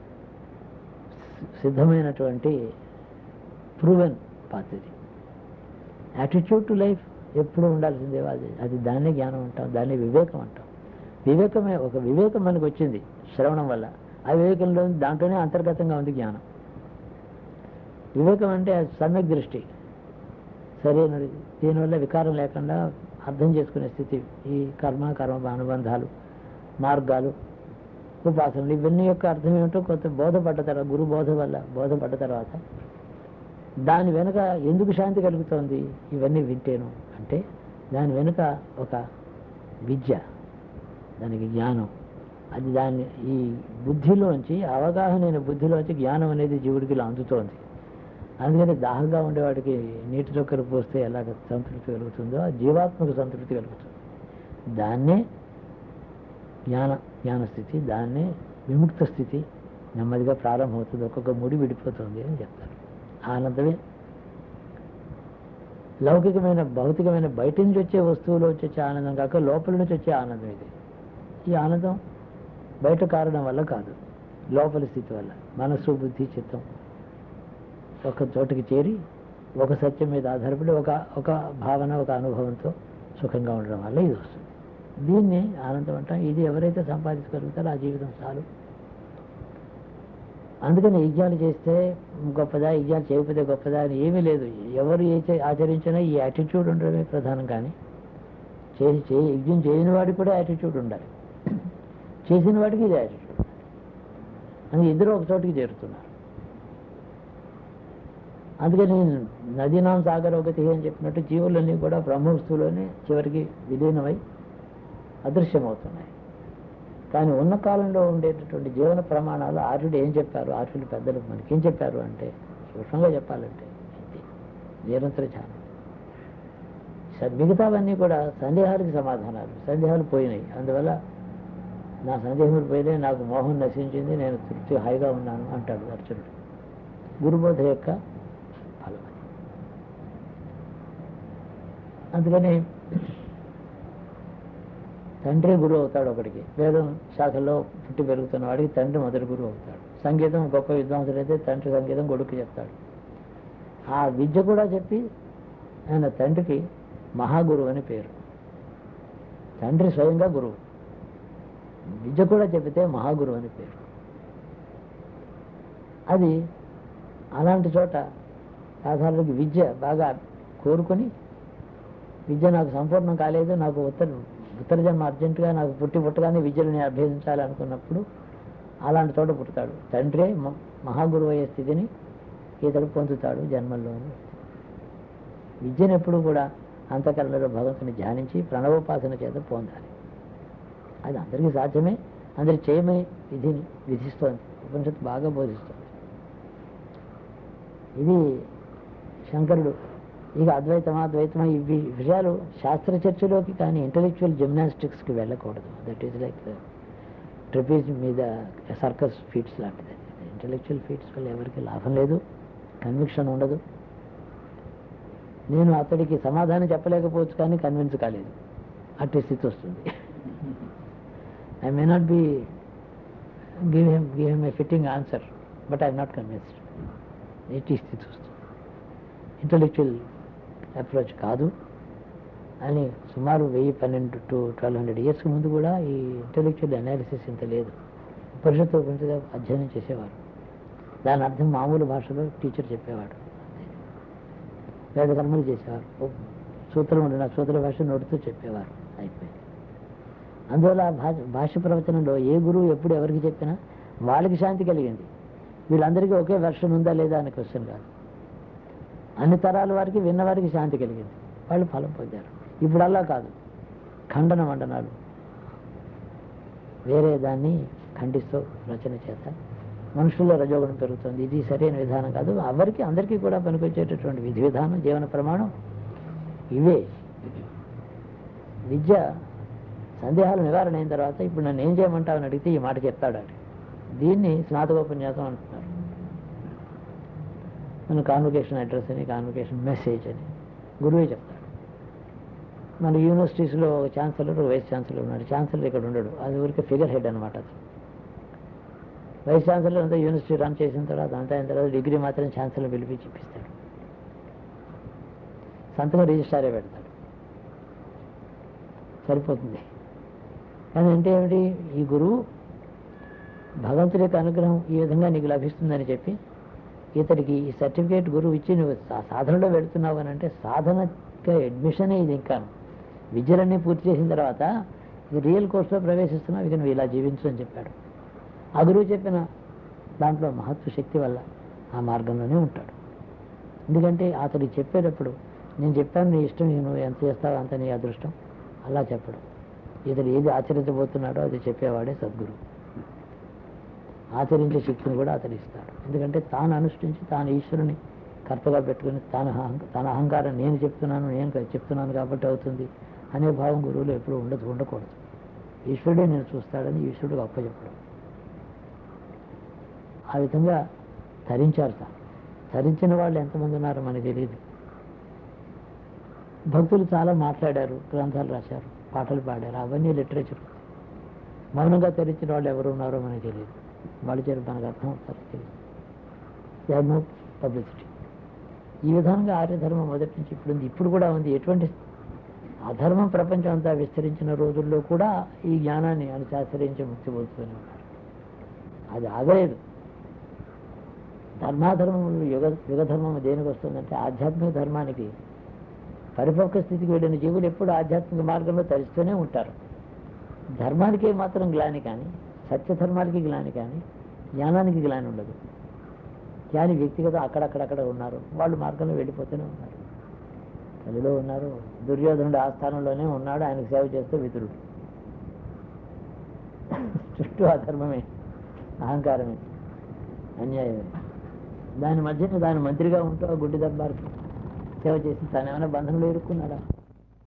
సిద్ధమైనటువంటి ప్రూవెన్ పద్ధతి యాటిట్యూడ్ టు లైఫ్ ఎప్పుడు ఉండాల్సిందే అది అది దాన్నే జ్ఞానం అంటాం దాన్ని వివేకం అంటాం వివేకమే ఒక వివేకం మనకు వచ్చింది శ్రవణం వల్ల ఆ వివేకంలో దాంట్లోనే అంతర్గతంగా ఉంది జ్ఞానం వివేకం అంటే అది సమ్యక్ దృష్టి సరైనది దీనివల్ల వికారం లేకుండా అర్థం చేసుకునే స్థితి ఈ కర్మ కర్మ అనుబంధాలు మార్గాలు ఉపాసనలు ఇవన్నీ యొక్క అర్థం ఏమిటో కొంత బోధపడ్డ తర్వాత గురు బోధ వల్ల బోధపడ్డ తర్వాత దాని వెనుక ఎందుకు శాంతి కలుగుతోంది ఇవన్నీ వింటేను అంటే దాని వెనుక ఒక విద్య దానికి జ్ఞానం అది దాన్ని ఈ బుద్ధిలోంచి అవగాహన అయిన బుద్ధిలోంచి జ్ఞానం అనేది జీవుడికి ఇలా అందుతోంది అందుకని దాహంగా ఉండేవాడికి నీటి చొక్కరు పోస్తే ఎలాగ సంతృప్తి కలుగుతుందో ఆ జీవాత్మకు సంతృప్తి కలుగుతుంది దాన్నే జ్ఞాన జ్ఞానస్థితి దాన్నే విముక్త స్థితి నెమ్మదిగా ప్రారంభమవుతుంది ఒక్కొక్క ముడి విడిపోతుంది అని చెప్తారు ఆనందమే లౌకికమైన భౌతికమైన బయట నుంచి వచ్చే వస్తువులో వచ్చే ఆనందం కాక లోపల నుంచి వచ్చే ఆనందం ఇది ఈ ఆనందం బయట కారణం వల్ల కాదు లోపలి స్థితి వల్ల మనస్సు బుద్ధి చిత్తం ఒక చోటుకి చేరి ఒక సత్యం మీద ఆధారపడి ఒక ఒక భావన ఒక అనుభవంతో సుఖంగా ఉండడం వల్ల ఇది వస్తుంది దీన్ని ఆనందం అంటాం ఇది ఎవరైతే సంపాదించగలుగుతారో ఆ జీవితం చాలు అందుకని యజ్ఞాలు చేస్తే గొప్పదా యజ్ఞాలు చేయకపోతే గొప్పదా అని ఏమీ లేదు ఎవరు ఏ చే- ఆచరించినా ఈ యాటిట్యూడ్ ఉండడమే ప్రధానం కానీ చేసి చే యజ్ఞం చేయని వాడికి కూడా యాటిట్యూడ్ ఉండాలి చేసిన వాడికి ఇది యాటిట్యూడ్ అని ఇద్దరు ఒక చోటికి చేరుతున్నారు అందుకని నదీనాం సాగరోగతి అని చెప్పినట్టు జీవులన్నీ కూడా బ్రహ్మవస్తువులోనే చివరికి విలీనమై అదృశ్యమవుతున్నాయి కానీ ఉన్న కాలంలో ఉండేటటువంటి జీవన ప్రమాణాలు ఆర్యుడు ఏం చెప్పారు ఆర్యులు పెద్దలు మనకేం చెప్పారు అంటే సూక్ష్మంగా చెప్పాలంటే ఇంతే నిరంతర ధ్యానం స- మిగతావన్నీ కూడా సందేహాలకు సమాధానాలు సందేహాలు పోయినాయి అందువల్ల నా సందేహములు పోయినాయి నాకు మోహం నశించింది నేను తృప్తి హాయిగా ఉన్నాను అంటాడు అర్జునుడు గురుబోధ యొక్క ఫలం అది అందుకని తండ్రి గురువు అవుతాడు ఒకడికి వేదం శాఖల్లో పుట్టి పెరుగుతున్న వాడికి తండ్రి మొదటి గురువు అవుతాడు సంగీతం గొప్ప విద్వాంసుడైతే తండ్రి సంగీతం కొడుకు చెప్తాడు ఆ విద్య కూడా చెప్పి ఆయన తండ్రికి మహాగురువు అని పేరు తండ్రి స్వయంగా గురువు విద్య కూడా చెబితే మహాగురువు అని పేరు అది అలాంటి చోట సాధారణకి విద్య బాగా కోరుకొని విద్య నాకు సంపూర్ణం కాలేదు నాకు ఉత్తర ఉత్తర జన్మ అర్జెంటుగా నాకు పుట్టి పుట్టగానే విద్యను నేను అభ్యసించాలి అనుకున్నప్పుడు అలాంటి చోట పుడతాడు తండ్రే మ- మహాగురువు అయ్యే స్థితిని ఇతడు పొందుతాడు జన్మల్లో అని విద్యను ఎప్పుడు కూడా అంతకరణలో భగవంతుని ధ్యానించి ప్రణవోపాసన చేత పొందాలి అది అందరికీ సాధ్యమే అందరికి చేయమని విధిని విధిస్తోంది ఉపనిషత్తు బాగా బోధిస్తోంది ఇది శంకరుడు ఇక అద్వైతమా అద్వైతమా ఈ వి- విషయాలు శాస్త్ర చర్చలోకి కానీ ఇంటలెక్చువల్ జిమ్నాస్టిక్స్కి వెళ్ళకూడదు దట్ ఈస్ లైక్ ట్రిపీజ్ మీద సర్కస్ ఫీట్స్ లాంటిది ఇంటలెక్చువల్ ఫీట్స్ వల్ల ఎవరికి లాభం లేదు కన్విక్షన్ ఉండదు నేను అతడికి సమాధానం చెప్పలేకపోవచ్చు కానీ కన్విన్స్ కాలేదు అట్టి స్థితి వస్తుంది I may not be give him give him a fitting answer but I'm not convinced ఇట్టి స్థితి వస్తుంది ఇంటలెక్చువల్ అప్రోచ్ కాదు అని సుమారు వెయ్యి పన్నెండు టు ట్వెల్వ్ హండ్రెడ్ ఇయర్స్ ముందు కూడా ఈ ఇంటలెక్చువల్ అనాలిసిస్ ఇంత లేదు ఉపనిషత్తు ఉపనిషత్తు అధ్యయనం చేసేవారు దాని అర్థం మామూలు భాషలో టీచర్ చెప్పేవాడు వేద కర్మలు చేసేవారు ఓ సూత్రం ఉండిన సూత్ర భాష నోటితో చెప్పేవారు అయిపోయింది అందువల్ల ఆ భాష భాష ప్రవచనంలో ఏ గురువు ఎప్పుడు ఎవరికి చెప్పినా వాళ్ళకి శాంతి కలిగింది వీళ్ళందరికీ ఒకే వెర్షన్ ఉందా లేదా అనే క్వశ్చన్ కాదు అన్ని తరాల వారికి విన్నవారికి శాంతి కలిగింది వాళ్ళు ఫలం పొందారు ఇప్పుడు అలా కాదు ఖండన మండనాలు వేరే దాన్ని ఖండిస్తూ రచన చేత మనుషుల్లో రజోగుణం పెరుగుతుంది ఇది సరైన విధానం కాదు ఎవరికి అందరికీ కూడా పనికొచ్చేటటువంటి విధి విధానం జీవన ప్రమాణం ఇవే విద్య సందేహాలు నివారణ అయిన తర్వాత ఇప్పుడు నన్ను ఏం చేయమంటావని అడిగితే ఈ మాట చెప్తాడు అని దీన్ని స్నాతకోపన్యాసం అంటున్నారు మన కాన్వకేషన్ అడ్రస్ అని కాన్వకేషన్ మెసేజ్ అని గురువే చెప్తాడు మన యూనివర్సిటీస్లో ఒక ఛాన్సలర్ వైస్ ఛాన్సలర్ ఉన్నాడు ఛాన్సలర్ ఇక్కడ ఉండడు అది ఊరికే ఫిగర్ హెడ్ అనమాట అది వైస్ ఛాన్సలర్ అంతా యూనివర్సిటీ రన్ చేసిన తర్వాత అంతా అయిన తర్వాత డిగ్రీ మాత్రం ఛాన్సలర్ పిలిపించి ఇప్పిస్తాడు సంతకం రిజిస్టారే పెడతాడు సరిపోతుంది కానీ అంటే ఏమిటి ఈ గురువు భగవంతుడి యొక్క అనుగ్రహం ఈ విధంగా నీకు లభిస్తుందని చెప్పి ఇతడికి ఈ సర్టిఫికేట్ గురువు ఇచ్చి నువ్వు సా- సాధనలో వెళుతున్నావు అని అంటే సాధనగా అడ్మిషనే ఇది ఇంకా విద్యలన్నీ పూర్తి చేసిన తర్వాత ఇది రియల్ కోర్సులో ప్రవేశిస్తున్నావు ఇక నువ్వు ఇలా జీవించు అని చెప్పాడు ఆ గురువు చెప్పిన దాంట్లో మహత్వ శక్తి వల్ల ఆ మార్గంలోనే ఉంటాడు ఎందుకంటే అతడు చెప్పేటప్పుడు నేను చెప్పాను నీ ఇష్టం నువ్వు ఎంత చేస్తావో అంత నీ అదృష్టం అలా చెప్పడు ఇతడు ఏది ఆచరించబోతున్నాడో అది చెప్పేవాడే సద్గురు ఆచరించే శక్తిని కూడా అతడు ఇస్తాడు ఎందుకంటే తాను అనుష్ఠించి తాను ఈశ్వరుని కర్తగా పెట్టుకుని తాను అహం- తన అహంకారం నేను చెప్తున్నాను నేను కా- చెప్తున్నాను కాబట్టి అవుతుంది అనే భావం గురువులు ఎప్పుడు ఉండదు ఉండకూడదు ఈశ్వరుడే నేను చూస్తాడని ఈశ్వరుడు అప్పచెప్పడం ఆ విధంగా తరించారు తాను తరించిన వాళ్ళు ఎంతమంది ఉన్నారో మనకి తెలియదు భక్తులు చాలా మాట్లాడారు గ్రంథాలు రాశారు పాటలు పాడారు అవన్నీ లిటరేచర్ మౌనంగా తెరించిన వాళ్ళు ఎవరు ఉన్నారో మనకి తెలియదు వాళ్ళు చేరు మనకు అర్థం అవుతారో తెలియదు దే నో పబ్లిసిటీ ఈ విధంగా ఆర్యధర్మం మొదటి నుంచి ఇప్పుడు ఉంది ఇప్పుడు కూడా ఉంది ఎటువంటి అధర్మం ప్రపంచం అంతా విస్తరించిన రోజుల్లో కూడా ఈ జ్ఞానాన్ని అనుశాస్త్రించి ముక్తి పొందుతూనే ఉన్నారు అది ఆగలేదు ధర్మాధర్మములు యుగ యుగధర్మం దేనికి వస్తుందంటే ఆధ్యాత్మిక ధర్మానికి పరిపక్వ స్థితికి వెళ్ళిన జీవులు ఎప్పుడు ఆధ్యాత్మిక మార్గంలో తరిస్తూనే ఉంటారు ధర్మానికి మాత్రం గ్లాని కానీ సత్యధర్మానికి గ్లాని కానీ జ్ఞానానికి గ్లాని ఉండదు కానీ వ్యక్తిగతం అక్కడక్కడక్కడ ఉన్నారు వాళ్ళు మార్గంలో వెళ్ళిపోతూనే ఉన్నారు కలిలో ఉన్నారు దుర్యోధనుడు ఆ స్థానంలోనే ఉన్నాడు ఆయనకు సేవ చేస్తూ వితురుడు చుట్టూ అధర్మమే అహంకారమే అన్యాయమే దాని మధ్యన దాని మంత్రిగా ఉంటూ ఆ గుడ్డి దర్బార్కి సేవ చేసి తాను ఏమైనా బంధంలో ఇరుక్కున్నాడా